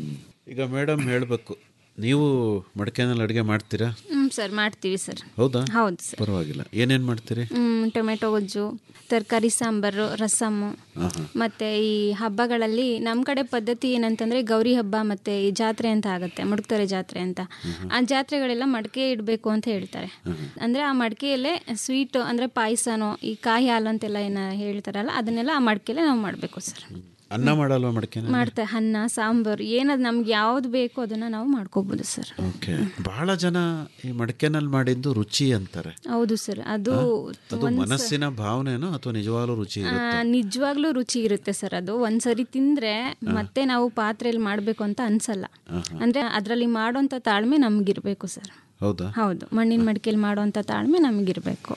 ಈಗ ಮೇಡಮ್ ಹೇಳಬೇಕು ನೀವು ಮಡಿಕೆನಲ್ಲಿ ಅಡುಗೆ ಮಾಡ್ತೀರಾ ಹ್ಞೂ ಸರ್ ಮಾಡ್ತೀವಿ ಸರ್ ಹೌದಾ ಹೌದು ಸರ್ ಪರವಾಗಿಲ್ಲ ಏನೇನು ಮಾಡ್ತೀರಿ ಹ್ಮ್, ಟೊಮೆಟೊ ಗೊಜ್ಜು ತರಕಾರಿ ಸಾಂಬಾರು ರಸಮ್ಮು ಮತ್ತು ಈ ಹಬ್ಬಗಳಲ್ಲಿ ನಮ್ಮ ಕಡೆ ಪದ್ಧತಿ ಏನಂತಂದರೆ ಗೌರಿ ಹಬ್ಬ ಮತ್ತು ಈ ಜಾತ್ರೆ ಅಂತ ಆಗುತ್ತೆ ಮುಡುಕ್ತಾರೆ ಜಾತ್ರೆ ಅಂತ ಆ ಜಾತ್ರೆಗಳೆಲ್ಲ ಮಡಿಕೆ ಇಡಬೇಕು ಅಂತ ಹೇಳ್ತಾರೆ ಅಂದರೆ ಆ ಮಡಿಕೆಯಲ್ಲೇ ಸ್ವೀಟು ಅಂದರೆ ಪಾಯಸನೋ ಈ ಕಾಯಿ ಹಾಲು ಅಂತೆಲ್ಲ ಏನು ಹೇಳ್ತಾರಲ್ಲ ಅದನ್ನೆಲ್ಲ ಆ ಮಡಿಕೆಯಲ್ಲೇ ನಾವು ಮಾಡಬೇಕು ಸರ್ ಅನ್ನ ಮಾಡಲ್ವಾ ಮಡಿಕೆನ ಮಾಡ್ತಾ ಅನ್ನ ಸಾಂಬಾರು ಏನದು ನಮ್ಗೆ ಯಾವ್ದು ಬೇಕೋ ಅದನ್ನು ನಾವು ಮಾಡ್ಕೋಬೋದು ಸರ್ ಓಕೆ ಬಹಳ ಜನ ಈ ಮಡಿಕೆನಲ್ಲಿ ಮಾಡಿದ್ದು ರುಚಿ ಅಂತಾರೆ ಹೌದು ಸರ್ ಅದು ಅದು ಮನಸ್ಸಿನ ಭಾವನೆನೋ ಅಥವಾ ನಿಜವಾಗ್ಲೂ ರುಚಿ ಆ, ಇರುತ್ತೆ ನಿಜವಾಗ್ಲೂ ರುಚಿ ಇರುತ್ತೆ ಸರ್ ಅದು ಒಂದ್ಸರಿ ತಿಂದ್ರೆ ಮತ್ತೆ ನಾವು ಪಾತ್ರೆಯಲ್ಲಿ ಮಾಡಬೇಕು ಅಂತ ಅನ್ಸಲ್ಲ ಅಂದ್ರೆ ಅದರಲ್ಲಿ ಮಾಡೋಂಥ ತಾಳ್ಮೆ ನಮ್ಗಿರ್ಬೇಕು ಸರ್ ಹೌದಾ ಹೌದು ಮಣ್ಣಿನ ಮಡಿಕೆಯಲ್ಲಿ ಮಾಡೋಂಥ ತಾಳ್ಮೆ ನಮಗಿರ್ಬೇಕು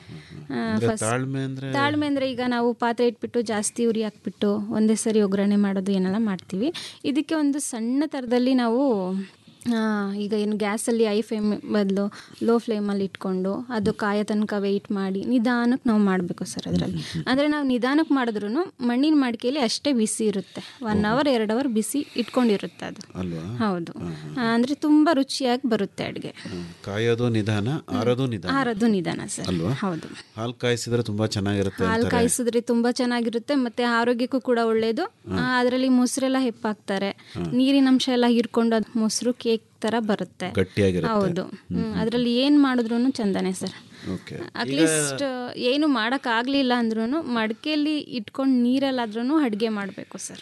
ಅಂದ್ರೆ ತಾಳ್ಮೆ ಅಂದ್ರೆ ತಾಳ್ಮೆ ಅಂದರೆ ಈಗ ನಾವು ಪಾತ್ರೆ ಇಟ್ಬಿಟ್ಟು ಜಾಸ್ತಿ ಉರಿ ಹಾಕ್ಬಿಟ್ಟು ಒಂದೇ ಸರಿ ಒಗ್ಗರಣೆ ಮಾಡೋದು ಏನೆಲ್ಲ ಮಾಡ್ತೀವಿ ಇದಕ್ಕೆ ಒಂದು ಸಣ್ಣ ಥರದಲ್ಲಿ ನಾವು ಆ, ಈಗ ಏನು ಗ್ಯಾಸಲ್ಲಿ ಐ ಫ್ಲೇಮ್ ಬದಲು ಲೋ ಫ್ಲೇಮಲ್ಲಿ ಇಟ್ಕೊಂಡು ಅದು ಕಾಯೋ ತನಕ ವೆಯ್ಟ್ ಮಾಡಿ ನಿಧಾನಕ್ಕೆ ನಾವು ಮಾಡಬೇಕು ಸರ್ ಅದರಲ್ಲಿ ಅಂದರೆ ನಾವು ನಿಧಾನಕ್ಕೆ ಮಾಡಿದ್ರೂ ಮಣ್ಣಿನ ಮಡಿಕೆಯಲ್ಲಿ ಅಷ್ಟೇ ಬಿಸಿ ಇರುತ್ತೆ ಒನ್ ಅವರ್ ಎರಡು ಅವರ್ ಬಿಸಿ ಇಟ್ಕೊಂಡಿರುತ್ತೆ ಅದು ಅಲ್ವಾ ಹೌದು ಅಂದರೆ ತುಂಬ ರುಚಿಯಾಗಿ ಬರುತ್ತೆ ಅಡುಗೆ ಹ್ಮ್. ಕಾಯೋದು ನಿಧಾನ ಆರೋದು ನಿಧಾನ ಆರೋದು ನಿಧಾನ ಸರ್ ಅಲ್ವಾ ಹೌದು ಹಾಲು ಕಾಯಿಸಿದ್ರೆ ತುಂಬಾ ಚೆನ್ನಾಗಿರುತ್ತೆ ಹಾಲು ಅಂತಾರೆ ಕಾಯಿಸಿದ್ರೆ ತುಂಬಾ ಚೆನ್ನಾಗಿರುತ್ತೆ ಮತ್ತೆ ಆರೋಗ್ಯಕ್ಕೂ ಕೂಡ ಒಳ್ಳೆಯದು ಅದರಲ್ಲಿ ಮೊಸರೆಲ್ಲ ಹೆಪ್ಪಾಕ್ತಾರೆ ನೀರಿನ ಅಂಶ ಎಲ್ಲ ಹೀರ್ಕೊಂಡು ಅದು ಮೊಸರು ಕೇಕ್ ತರ ಬರುತ್ತೆ ಗಟ್ಟಿಯಾಗಿರುತ್ತೆ. ಹೌದು ಅದರಲ್ಲಿ ಏನು ಮಾಡಿದ್ರು ಚಂದನೆ ಸರ್ ಓಕೆ ಅಟ್ಲೀಸ್ಟ್ ಏನು ಮಾಡೋಕ್ಕಾಗಲಿಲ್ಲ ಅಂದ್ರೂ ಮಡಿಕೆಯಲ್ಲಿ ಇಟ್ಕೊಂಡು ನೀರಲ್ಲಾದ್ರೂ ಅಡುಗೆ ಮಾಡಬೇಕು ಸರ್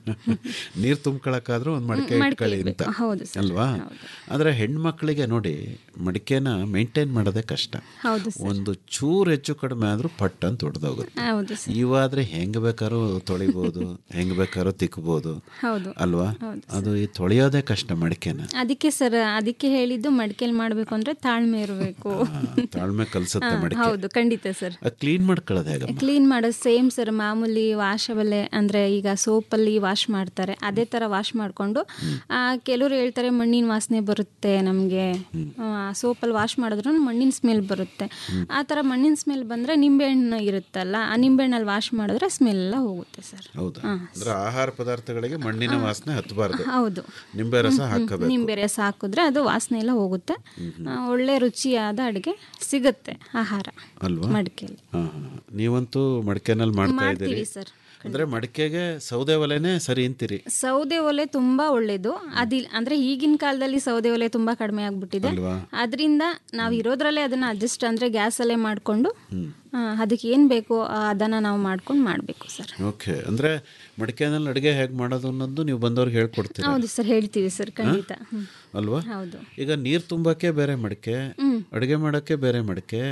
ನೀರು ತುಂಬ್ಕೊಳಕ್ಕಾದ್ರೂ ಒಂದು ಮಡಿಕೆ ಮಡಿಕೆ ಇಟ್ಕೊಳ್ಳಿ ಅಂತ ಇಡ್ಬೇಕು. ಹೌದು ಸರ್, ಅಲ್ವಾ ಆದರೆ ಹೆಣ್ಮಕ್ಳಿಗೆ ನೋಡಿ ಮಡಿಕೆನ ಮೇಂಟೈನ್ ಮಾಡೋದೇ ಕಷ್ಟ ಹೌದು ಸರ್ ಒಂದು ಚೂರು ಹೆಚ್ಚು ಕಡಿಮೆ ಆದ್ರೂ ಪಟ್ ಅಂತ ಹೊಡೆದೋಗುತ್ತೆ ಹೌದು ಸರ್ ಇವಾದ್ರೆ ಹೆಂಗ್ ಬೇಕಾದ್ರೂ ತೊಳಿಬೋದು ಹೆಂಗ್ ಬೇಕಾದ್ರೂ ತಿಕ್ಬೋದು ಹೌದು ಅಲ್ವಾ ಹೌದು ಅದು ಈ ತೊಳೆಯೋದೇ ಕಷ್ಟ ಮಡಿಕೆನ ಅದಕ್ಕೆ ಸರ್ ಅದಕ್ಕೆ ಹೇಳಿದ್ದು ಮಡಿಕೆಯಲ್ಲಿ ಮಾಡಬೇಕು ಅಂದರೆ ತಾಳ್ಮೆ ಇರಬೇಕು ತಾಳ್ಮೆ ಕಲ್ಸುತ್ತೆ ಮಡಿಕೆ ಹೌದು ಖಂಡಿತ ಸರ್ ಕ್ಲೀನ್ ಮಾಡ್ಕೊಳ್ಳೋದು ಹೇಗಮ್ಮ ಕ್ಲೀನ್ ಮಾಡೋದು ಸೇಮ್ ಸರ್ ಮಾಮೂಲಿ ವಾಶಬಲೆ ಅಂದರೆ ಈಗ ಸೋಪಲ್ಲಿ ವಾಶ್ ಮಾಡ್ತಾರೆ ಅದೇ ಥರ ವಾಶ್ ಮಾಡಿಕೊಂಡು ಕೆಲವರು ಹೇಳ್ತಾರೆ ಮಣ್ಣಿನ ವಾಸನೆ ಬರುತ್ತೆ ನಮಗೆ ಸೋಪಲ್ಲಿ ವಾಶ್ ಮಾಡಿದ್ರು ಮಣ್ಣಿನ ಸ್ಮೆಲ್ ಬರುತ್ತೆ ಆ ಥರ ಮಣ್ಣಿನ ಸ್ಮೆಲ್ ಬಂದರೆ ನಿಂಬೆಹಣ್ಣು ಇರುತ್ತಲ್ಲ ಆ ನಿಂಬೆಹಣ್ಣಲ್ಲಿ ವಾಶ್ ಮಾಡಿದ್ರೆ ಸ್ಮೆಲ್ ಎಲ್ಲ ಹೋಗುತ್ತೆ ಸರ್ ಹೌದಾ ಅಂದ್ರೆ ಆಹಾರ ಪದಾರ್ಥಗಳಿಗೆ ಮಣ್ಣಿನ ವಾಸನೆ ಹತ್ತಬಾರ್ದು ಹೌದು ನಿಂಬೆ ರಸ ಹಾಕಬೇಕು ನಿಂಬೆ ರಸ ಹಾಕಿದ್ರೆ ಅದು ವಾಸನೆ ಎಲ್ಲ ಹೋಗುತ್ತೆ ಆ, ಒಳ್ಳೆ ರುಚಿಯಾದ ಅಡುಗೆ ಸಿಗುತ್ತೆ ಆಹಾರ ಅಲ್ವಾ ಮಡಿಕೆಯಲ್ಲಿ ಹಾ, ಹಾ. ನೀವಂತೂ ಮಡಿಕೆನಲ್ಲಿ ಮಾಡ್ತಾ ಮಾಡ್ತೀವಿ ಇದ್ದೀರಿ ಸರ್ ಅಂದ್ರೆ ಮಡಿಕೆಗೆ ಸೌದೆ ಒಲೆನೇ ಸರಿ ಅಂತೀರಿ ಸೌದೆ ಒಲೆ ತುಂಬಾ ಒಳ್ಳೇದು ಅದಿಲ್ ಅಂದ್ರೆ ಈಗಿನ ಕಾಲದಲ್ಲಿ ಸೌದೆ ಒಲೆ ತುಂಬಾ ಕಡಿಮೆ ಆಗ್ಬಿಟ್ಟಿದೆ ಅಲ್ವಾ? ಅದರಿಂದ ನಾವು ಇರೋದ್ರಲ್ಲೇ ಅದನ್ನ ಅಡ್ಜಸ್ಟ್ ಅಂದ್ರೆ ಗ್ಯಾಸ್ ಅಲ್ಲೇ ಮಾಡ್ಕೊಂಡು ಆ, ಅದಕ್ಕೆ ಏನ್ ಬೇಕು ಆ, ಅದನ್ನ ನಾವು ಮಾಡ್ಕೊಂಡು ಮಾಡಬೇಕು ಸರ್ ಓಕೆ ಅಂದ್ರೆ ಮಡಿಕೆನಲ್ಲಿ ಅಡುಗೆ ಹೇಗೆ ಮಾಡೋದು ಅನ್ನೋದು ನೀವು ಬಂದವ್ರಿಗೆ ಹೇಳ್ಕೊಡ್ತೀರಾ ಹೌದು ಸರ್ ಹೇಳ್ತೀವಿ ಸರ್ ಖಂಡಿತ ಹ್ಮ್. ಅಲ್ವಾ ಹೌದು ಈಗ ನೀರು ತುಂಬಕ್ಕೆ ಬೇರೆ ಮಡಿಕೆ ಅಡುಗೆ ಮಾಡೋಕ್ಕೆ ಬೇರೆ ಮಡಿಕೆ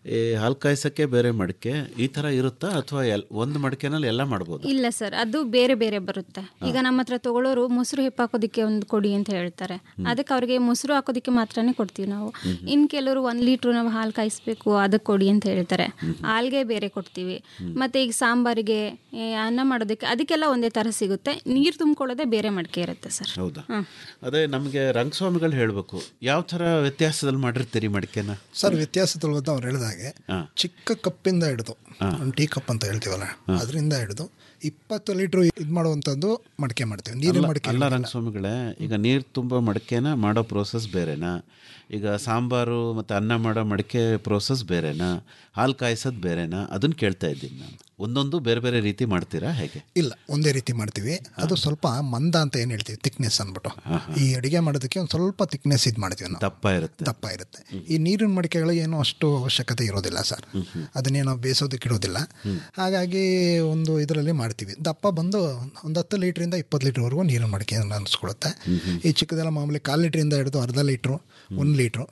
ಈ ಹಾಲು ಕಾಯ್ಸಕ್ಕೆ ಬೇರೆ ಮಡಿಕೆ ಈ ಥರ ಇರುತ್ತಾ ಅಥವಾ ಎಲ್ ಒಂದು ಮಡಿಕೆನಲ್ಲಿ ಎಲ್ಲ ಮಾಡ್ಬೋದು ಇಲ್ಲ ಸರ್ ಅದು ಬೇರೆ ಬೇರೆ ಬರುತ್ತೆ ಈಗ ನಮ್ಮ ಹತ್ರ ತಗೊಳ್ಳೋರು ಮೊಸರು ಹೆಪ್ಪಾಕೋದಕ್ಕೆ ಒಂದು ಕೊಡಿ ಅಂತ ಹೇಳ್ತಾರೆ ಅದಕ್ಕೆ ಅವ್ರಿಗೆ ಮೊಸರು ಹಾಕೋದಕ್ಕೆ ಮಾತ್ರನೇ ಕೊಡ್ತೀವಿ ನಾವು ಇನ್ನು ಕೆಲವರು ಒಂದು ಲೀಟ್ರು ನಾವು ಹಾಲು ಕಾಯಿಸ್ಬೇಕು ಅದಕ್ಕೆ ಕೊಡಿ ಅಂತ ಹೇಳ್ತಾರೆ ಹಾಲ್ಗೆ ಬೇರೆ ಕೊಡ್ತೀವಿ ಮತ್ತು ಈಗ ಸಾಂಬಾರಿಗೆ ಈ ಅನ್ನ ಮಾಡೋದಕ್ಕೆ ಅದಕ್ಕೆಲ್ಲ ಒಂದೇ ಥರ ಸಿಗುತ್ತೆ ನೀರು ತುಂಬಿಕೊಳ್ಳೋದೇ ಬೇರೆ ಮಡಿಕೆ ಇರುತ್ತೆ ಸರ್ ಹೌದಾ ಅದೇ ನಮಗೆ ರಂಗಸ್ವಾಮಿಗಳು ಹೇಳಬೇಕು ಯಾವ ಥರ ವ್ಯತ್ಯಾಸದಲ್ಲಿ ಮಾಡಿರ್ತೀರಿ ಮಡಿಕೆನ ಸರ್ ವ್ಯತ್ಯಾಸ ತಿಳಿದ ಅವ್ರು ಹೇಳಿದಾಗೆ ಚಿಕ್ಕ ಕಪ್ಪಿಂದ ಹಿಡಿದು ಒಂದು ಟೀ ಕಪ್ ಅಂತ ಹೇಳ್ತೀವಲ್ಲ ಅದರಿಂದ ಹಿಡಿದು ಇಪ್ಪತ್ತು ಲೀಟ್ರ್ ಇದು ಮಾಡುವಂಥದ್ದು ಮಡಿಕೆ ಮಾಡ್ತೀವಿ ನೀರಿನ ಅಲ್ಲ- ಮಡಿಕೆ ಅಲ್ಲ ರಂಗಸ್ವಾಮಿಗಳೇ ಈಗ ನೀರು ತುಂಬ ಮಡಿಕೆನ ಮಾಡೋ ಪ್ರೋಸೆಸ್ ಬೇರೆನಾ ಈಗ ಸಾಂಬಾರು ಮತ್ತು ಅನ್ನ ಮಾಡೋ ಮಡಿಕೆ ಪ್ರೋಸೆಸ್ ಬೇರೆನಾ ಹಾಲು ಕಾಯಿಸೋದು ಬೇರೆನಾ ಅದನ್ನು ಕೇಳ್ತಾ ಇದ್ದೀನಿ ನಾನು ಒಂದೊಂದು ಬೇರೆ ಬೇರೆ ರೀತಿ ಮಾಡ್ತೀರಾ ಹೇಗೆ ಇಲ್ಲ ಒಂದೇ ರೀತಿ ಮಾಡ್ತೀವಿ ಅದು ಸ್ವಲ್ಪ ಮಂದ ಅಂತ ಏನು ಹೇಳ್ತೀವಿ ತಿಕ್ನೆಸ್ ಅಂದ್ಬಿಟ್ಟು ಈ ಅಡುಗೆ ಮಾಡೋದಕ್ಕೆ ಒಂದು ಸ್ವಲ್ಪ ತಿಕ್ನೆಸ್ ಇದು ಮಾಡ್ತೀವಿ ನಾವು ದಪ್ಪ ಇರುತ್ತೆ ದಪ್ಪ ಇರುತ್ತೆ ಈ ನೀರಿನ ಮಡಿಕೆಗಳಿಗೆ ಏನೂ ಅಷ್ಟು ಅವಶ್ಯಕತೆ ಇರೋದಿಲ್ಲ ಸರ್ ಅದನ್ನೇ ನಾವು ಬೇಯಿಸೋದಕ್ಕೆ ಇಡೋದಿಲ್ಲ ಹಾಗಾಗಿ ಒಂದು ಇದರಲ್ಲಿ ಮಾಡ್ತೀವಿ ದಪ್ಪ ಬಂದು ಒಂದು ಹತ್ತು ಲೀಟ್ರಿಂದ ಇಪ್ಪತ್ತು ಲೀಟ್ರ್ವರೆಗೂ ನೀರಿನ ಮಡಿಕೆ ಅನಿಸ್ಕೊಳುತ್ತೆ ಈ ಚಿಕ್ಕದೆಲ್ಲ ಮಾಮೂಲಿ ಕಾಲು ಲೀಟ್ರಿಂದ ಹಿಡಿದು ಅರ್ಧ ಲೀಟ್ರು ಒಂದು ಲೀಟ್ರು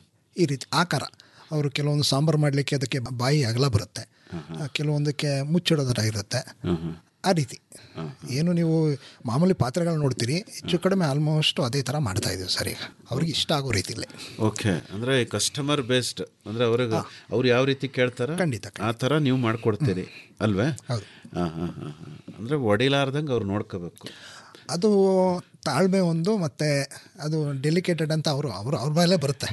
ಈ ರೀತಿ ಆಕಾರ ಅವರು ಕೆಲವೊಂದು ಸಾಂಬಾರು ಮಾಡಲಿಕ್ಕೆ ಅದಕ್ಕೆ ಬಾಯಿ ಅಗಲ ಬರುತ್ತೆ ಆ, ಕೆಲವೊಂದಕ್ಕೆ ಮುಚ್ಚಿಡೋದರ ಇರುತ್ತೆ ಆ ರೀತಿ ಏನು ನೀವು ಮಾಮೂಲಿ ಪಾತ್ರೆಗಳು ನೋಡ್ತೀರಿ ಹೆಚ್ಚು ಕಡಿಮೆ ಆಲ್ಮೋಸ್ಟ್ ಅದೇ ಥರ ಮಾಡ್ತಾ ಇದ್ದೀವಿ ಸರ್ ಈಗ ಅವ್ರಿಗೆ ಇಷ್ಟ ಆಗೋ ರೀತಿಲಿ ಓಕೆ ಅಂದರೆ ಕಸ್ಟಮರ್ ಬೇಸ್ಡ್ ಅಂದರೆ ಅವ್ರಿಗೆ ಅವ್ರು ಯಾವ ರೀತಿ ಕೇಳ್ತಾರ ಖಂಡಿತ, ಆ ಥರ ನೀವು ಮಾಡ್ಕೊಡ್ತೀರಿ ಅಲ್ವೇ ಹಾಂ ಹಾಂ ಹಾಂ ಹಾಂ ಅಂದರೆ ಒಡಿಲಾರ್ದಂಗೆ ಅವ್ರು ನೋಡ್ಕೋಬೇಕು ಅದು ತಾಳ್ಮೆ ಒಂದು ಮತ್ತು ಅದು ಡೆಲಿಕೇಟೆಡ್ ಅಂತ ಅವರು ಅವರು ಅವ್ರ ಮೇಲೆ ಬರುತ್ತೆ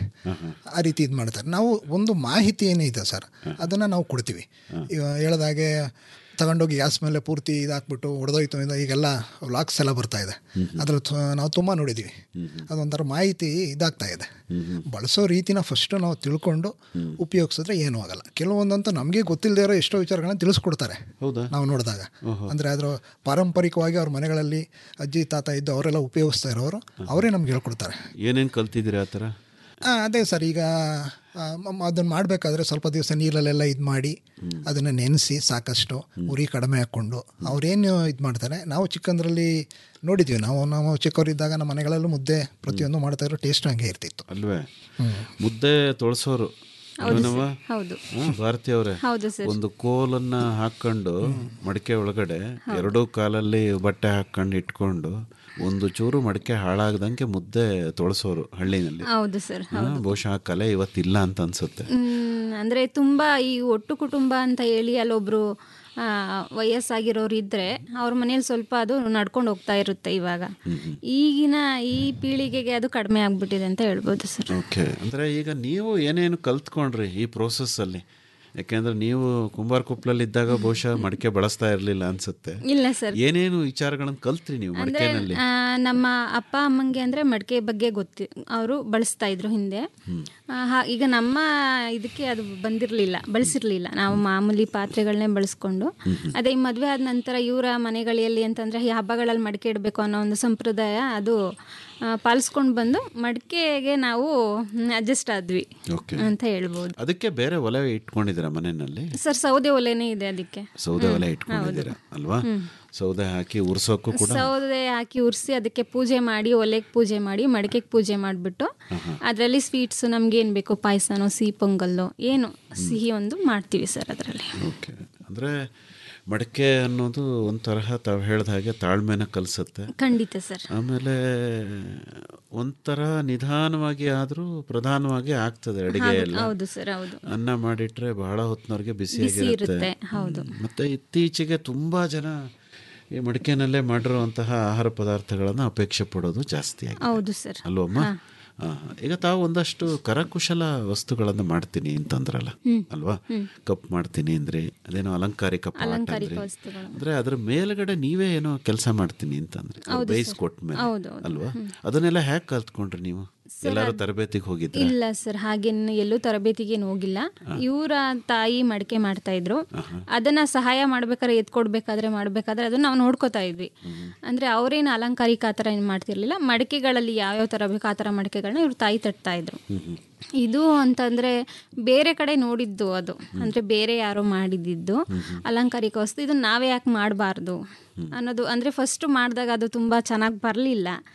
ಆ ರೀತಿ ಇದು ಮಾಡ್ತಾರೆ ನಾವು ಒಂದು ಮಾಹಿತಿ ಏನಿದೆ ಸರ್ ಅದನ್ನು ನಾವು ಕೊಡ್ತೀವಿ ಈಗ ಹೇಳ್ದಾಗೆ ತಗೊಂಡೋಗಿ ಗ್ಯಾಸ್ ಮೇಲೆ ಪೂರ್ತಿ ಇದಾಕ್ಬಿಟ್ಟು ಹೊಡೆದೋಯ್ತು ಇದು ಈಗೆಲ್ಲ ವ್ಲಾಗ್ಸ್ ಎಲ್ಲ ಬರ್ತಾ ಇದೆ ಅದ್ರಲ್ಲಿ ತು- ನಾವು ತುಂಬ ನೋಡಿದ್ದೀವಿ ಅದೊಂಥರ ಮಾಹಿತಿ ಇದಾಗ್ತಾ ಇದೆ ಬಳಸೋ ರೀತಿನ ಫಸ್ಟು ನಾವು ತಿಳ್ಕೊಂಡು ಉಪಯೋಗಿಸಿದ್ರೆ ಏನೂ ಆಗಲ್ಲ ಕೆಲವೊಂದಂತೂ ನಮಗೆ ಗೊತ್ತಿಲ್ಲದೆ ಇರೋ ಎಷ್ಟೋ ವಿಚಾರಗಳನ್ನ ತಿಳಿಸ್ಕೊಡ್ತಾರೆ ಹೌದಾ ನಾವು ನೋಡಿದಾಗ ಅಂದರೆ ಅದರ ಪಾರಂಪರಿಕವಾಗಿ ಅವ್ರ ಮನೆಗಳಲ್ಲಿ ಅಜ್ಜಿ ತಾತ ಇದ್ದು ಅವರೆಲ್ಲ ಉಪಯೋಗಿಸ್ತಾ ಇರೋರು ಅವರೇ ನಮ್ಗೆ ಹೇಳ್ಕೊಡ್ತಾರೆ ಏನೇನು ಕಲ್ತಿದ್ದೀರಿ ಆ ಥರ ಆ, ಅದೇ ಸರ್ ಈಗ ಅದನ್ನು ಮಾಡಬೇಕಾದ್ರೆ ಸ್ವಲ್ಪ ದಿವಸ ನೀರಲ್ಲೆಲ್ಲ ಇದು ಮಾಡಿ ಅದನ್ನು ನೆನೆಸಿ ಸಾಕಷ್ಟು ಉರಿ ಕಡಿಮೆ ಹಾಕ್ಕೊಂಡು ಅವ್ರೇನು ಇದು ಮಾಡ್ತಾರೆ ನಾವು ಚಿಕ್ಕಂದ್ರಲ್ಲಿ ನೋಡಿದ್ವಿ ನಾವು ನಾವು ಚಿಕ್ಕವರಿದ್ದಾಗ ನಮ್ಮ ಮನೆಗಳಲ್ಲೂ ಮುದ್ದೆ ಪ್ರತಿಯೊಂದು ಮಾಡ್ತಾ ಇರೋ ಟೇಸ್ಟ್ ಹಂಗೆ ಇರ್ತಿತ್ತು ಅಲ್ವೇ ಮುದ್ದೆ ತೊಳಸೋರು ಅಲ್ವೇನವ್ವ? ಹೌದು ಹಾ, ಭಾರತಿ ಅವರೇ ಹೌದು ಸರ್ ಒಂದು ಕೋಲನ್ನ ಹಾಕೊಂಡು ಮಡಿಕೆ ಒಳಗಡೆ ಎರಡೂ ಕಾಲಲ್ಲಿ ಬಟ್ಟೆ ಹಾಕೊಂಡು ಇಟ್ಕೊಂಡು ಒಂದು ಚೂರು ಮಡಿಕೆ ಹಾಳಾಗದಂಗೆ ಮುದ್ದೆ ತೊಳಸೋರು ಹಳ್ಳಿನಲ್ಲಿ ಹೌದು ಸರ್ ಹಾ, ಬಹುಶಃ ಆ ಕಲೆ ಇವತ್ತಿಲ್ಲ ಅಂತ ಅನ್ಸುತ್ತೆ ಹ್ಮ್, ಅಂದ್ರೆ ತುಂಬಾ ಈ ಒಟ್ಟು ಕುಟುಂಬ ಅಂತ ಹೇಳಿ ಅಲ್ಲೊಬ್ರು ಆ, ವಯಸ್ಸಾಗಿರೋರು ಇದ್ರೆ ಅವ್ರ ಮನೇಲಿ ಸ್ವಲ್ಪ ಅದು ನಡ್ಕೊಂಡು ಹೋಗ್ತಾ ಇರುತ್ತೆ ಇವಾಗ ಈಗಿನ ಈ ಪೀಳಿಗೆಗೆ ಅದು ಕಡಿಮೆ ಆಗ್ಬಿಟ್ಟಿದೆ ಅಂತ ಹೇಳ್ಬೋದು ಸರ್ ಓಕೆ ಅಂದರೆ ಈಗ ನೀವು ಏನೇನು ಕಲ್ತ್ಕೊಂಡ್ರಿ ಈ ಪ್ರೋಸೆಸ್ಸಲ್ಲಿ ಯಾಕೆಂದ್ರೆ ನೀವು ಕುಂಬಾರ ಕೊಪ್ಪಲಲ್ಲಿದ್ದಾಗ ಬಹುಶಃ ಮಡಿಕೆ ಬಳಸ್ತಾ ಇರಲಿಲ್ಲ ಅನ್ಸುತ್ತೆ ಇಲ್ಲ ಸರ್ ಏನೇನು ವಿಚಾರಗಳನ್ನು ಕಲ್ತ್ರಿ ನೀವು ಅಂದ್ರೆ ಮಡಿಕೆನಲ್ಲಿ ಆ, ನಮ್ಮ ಅಪ್ಪ ಅಮ್ಮಂಗೆ ಅಂದ್ರೆ ಮಡಿಕೆ ಬಗ್ಗೆ ಗೊತ್ತಿ ಅವರು ಬಳಸ್ತಾ ಇದ್ರು ಹಿಂದೆ ಆ, ಹಾ- ಈಗ ನಮ್ಮ ಇದಕ್ಕೆ ಅದು ಬಂದಿರಲಿಲ್ಲ ಬಳಸಿರ್ಲಿಲ್ಲ ನಾವು ಮಾಮೂಲಿ ಪಾತ್ರೆಗಳನ್ನೇ ಬಳಸ್ಕೊಂಡು ಅದೇ ಈ ಮದುವೆ ಆದ ನಂತರ ಇವರ ಮನೆಗಳಲ್ಲಿ ಅಂತಂದ್ರೆ ಈ ಹಬ್ಬಗಳಲ್ಲಿ ಮಡಿಕೆ ಇಡಬೇಕು ಅನ್ನೋ ಒಂದು ಸಂಪ್ರದಾಯ ಅದು ಪಾಲಿಸ್ಕೊಂಡು ಬಂದು ಮಡಿಕೆಗೆ ನಾವು ಅಡ್ಜಸ್ಟ್ ಆದ್ವಿ ಓಕೆ ಅಂತ ಹೇಳ್ಬೋದು ಅದಕ್ಕೆ ಬೇರೆ ಒಲೆ ಇಟ್ಕೊಂಡಿದ್ದೀರಾ ಮನೆಯಲ್ಲಿ ಸರ್ ಸೌದೆ ಒಲೆನೇ ಇದೆ ಅದಕ್ಕೆ ಸೌದೆ ಒಲೆ ಇಟ್ಕೊಂಡಿದ್ದೀರಾ ಅಲ್ವಾ ಸೌದೆ ಹಾಕಿ ಉರ್ಸೋಕ್ಕೂ ಕೂಡ ಸೌದೆ ಹಾಕಿ ಉರಿಸಿ ಅದಕ್ಕೆ ಪೂಜೆ ಮಾಡಿ ಒಲೆಗೆ ಪೂಜೆ ಮಾಡಿ ಮಡಿಕೆಗೆ ಪೂಜೆ ಮಾಡಿಬಿಟ್ಟು ಅದರಲ್ಲಿ ಸ್ವೀಟ್ಸು ನಮ್ಗೆ ಏನು ಬೇಕು ಪಾಯಸನೋ ಸಿಹಿ ಪೊಂಗಲ್ಲು ಏನು ಸಿಹಿ ಒಂದು ಮಾಡ್ತೀವಿ ಸರ್ ಅದರಲ್ಲಿ ಓಕೆ ಅಂದರೆ ಮಡಿಕೆ ಅನ್ನೋದು ಒಂದು ತರಹ ತಾವು ಹೇಳ್ದ ಹಾಗೆ ತಾಳ್ಮೆನ ಕಲಿಸುತ್ತೆ ಖಂಡಿತ ಸರ್ ಆಮೇಲೆ ಒಂಥರ ನಿಧಾನವಾಗಿ ಆದರೂ ಪ್ರಧಾನವಾಗಿ ಆಗ್ತದೆ ಅಡಿಗೆ ಎಲ್ಲ ಹೌದು ಸರ್ ಹೌದು ಅನ್ನ ಮಾಡಿಟ್ರೆ ಬಹಳ ಹೊತ್ತಿನವ್ರಿಗೆ ಬಿಸಿ ಬಿಸಿಯಾಗಿರುತ್ತೆ ಇರುತ್ತೆ ಹೌದು ಮತ್ತೆ ಇತ್ತೀಚೆಗೆ ತುಂಬಾ ಜನ ಈ ಮಡಿಕೆನಲ್ಲೇ ಮಾಡಿರುವಂತಹ ಆಹಾರ ಪದಾರ್ಥಗಳನ್ನು ಅಪೇಕ್ಷೆ ಪಡೋದು ಜಾಸ್ತಿ ಆಗಿದೆ ಹೌದು ಸರ್ ಅಲ್ವಮ್ಮ ಆ, ಈಗ ತಾವು ಒಂದಷ್ಟು ಕರಕುಶಲ ವಸ್ತುಗಳನ್ನು ಮಾಡ್ತೀನಿ ಅಂತಂದ್ರಲ್ಲ ಅಲ್ವಾ ಕಪ್ ಮಾಡ್ತೀನಿ ಅಂದ್ರೆ ಅದೇನೋ ಅಲಂಕಾರಿಕ ಪಾಟ್ ಅಲಂಕಾರಿಕ ಅಂದ್ರೆ ವಸ್ತುಗಳು ಅಂದ್ರೆ ಅದ್ರ ಮೇಲ್ಗಡೆ ನೀವೇ ಏನೋ ಕೆಲಸ ಮಾಡ್ತೀನಿ ಅಂತಂದ್ರೆ ಬೇಯಿಸ್ಕೊಟ್ಟ ಮೇಲೆ ಹೌದು, ಹೌದು. ಅಲ್ವಾ ಅದನ್ನೆಲ್ಲ ಹೇಗೆ ಕಲ್ತ್ಕೊಂಡ್ರಿ ನೀವು ಎಲ್ಲಾರು ತರಬೇತಿಗೆ ಹೋಗಿದ್ರ ಇಲ್ಲ ಸರ್ ಹಾಗೇನು ಎಲ್ಲೂ ತರಬೇತಿಗೇನು ಹೋಗಿಲ್ಲ ಇವರ ತಾಯಿ ಮಡಿಕೆ ಮಾಡ್ತಾ ಇದ್ರು ಅದನ್ನ ಸಹಾಯ ಮಾಡ್ಬೇಕಾದ್ರೆ ಎತ್ಕೊಡ್ಬೇಕಾದ್ರೆ ಮಾಡ್ಬೇಕಾದ್ರೆ ಅದನ್ನ ನಾವು ನೋಡ್ಕೋತಾ ಇದ್ವಿ ಅಂದ್ರೆ ಅವ್ರೇನು ಅಲಂಕಾರಿಕ ಆ ಥರ ಏನು ಮಾಡ್ತಿರ್ಲಿಲ್ಲ ಮಡಿಕೆಗಳಲ್ಲಿ ಯಾವ್ಯಾವ ಥರ ಬೇಕು ಆ ಥರ ಮಡಿಕೆಗಳನ್ನ ಇವ್ರ ತಾಯಿ ತಟ್ತಾ ಇದ್ರು ಇದು ಅಂತಂದ್ರೆ ಬೇರೆ ಕಡೆ ನೋಡಿದ್ದು ಅದು ಅಂದ್ರೆ ಬೇರೆ ಯಾರೋ ಮಾಡಿದ್ದು ಅಲಂಕಾರಿಕ ವಸ್ತು ಇದು ನಾವೇ ಯಾಕೆ ಮಾಡಬಾರ್ದು ಅನ್ನೋದು ಅಂದ್ರೆ ಫಸ್ಟ್ ಮಾಡಿದಾಗ ಅದು ತುಂಬಾ ಚೆನ್ನಾಗಿ ಬರಲಿಲ್ಲ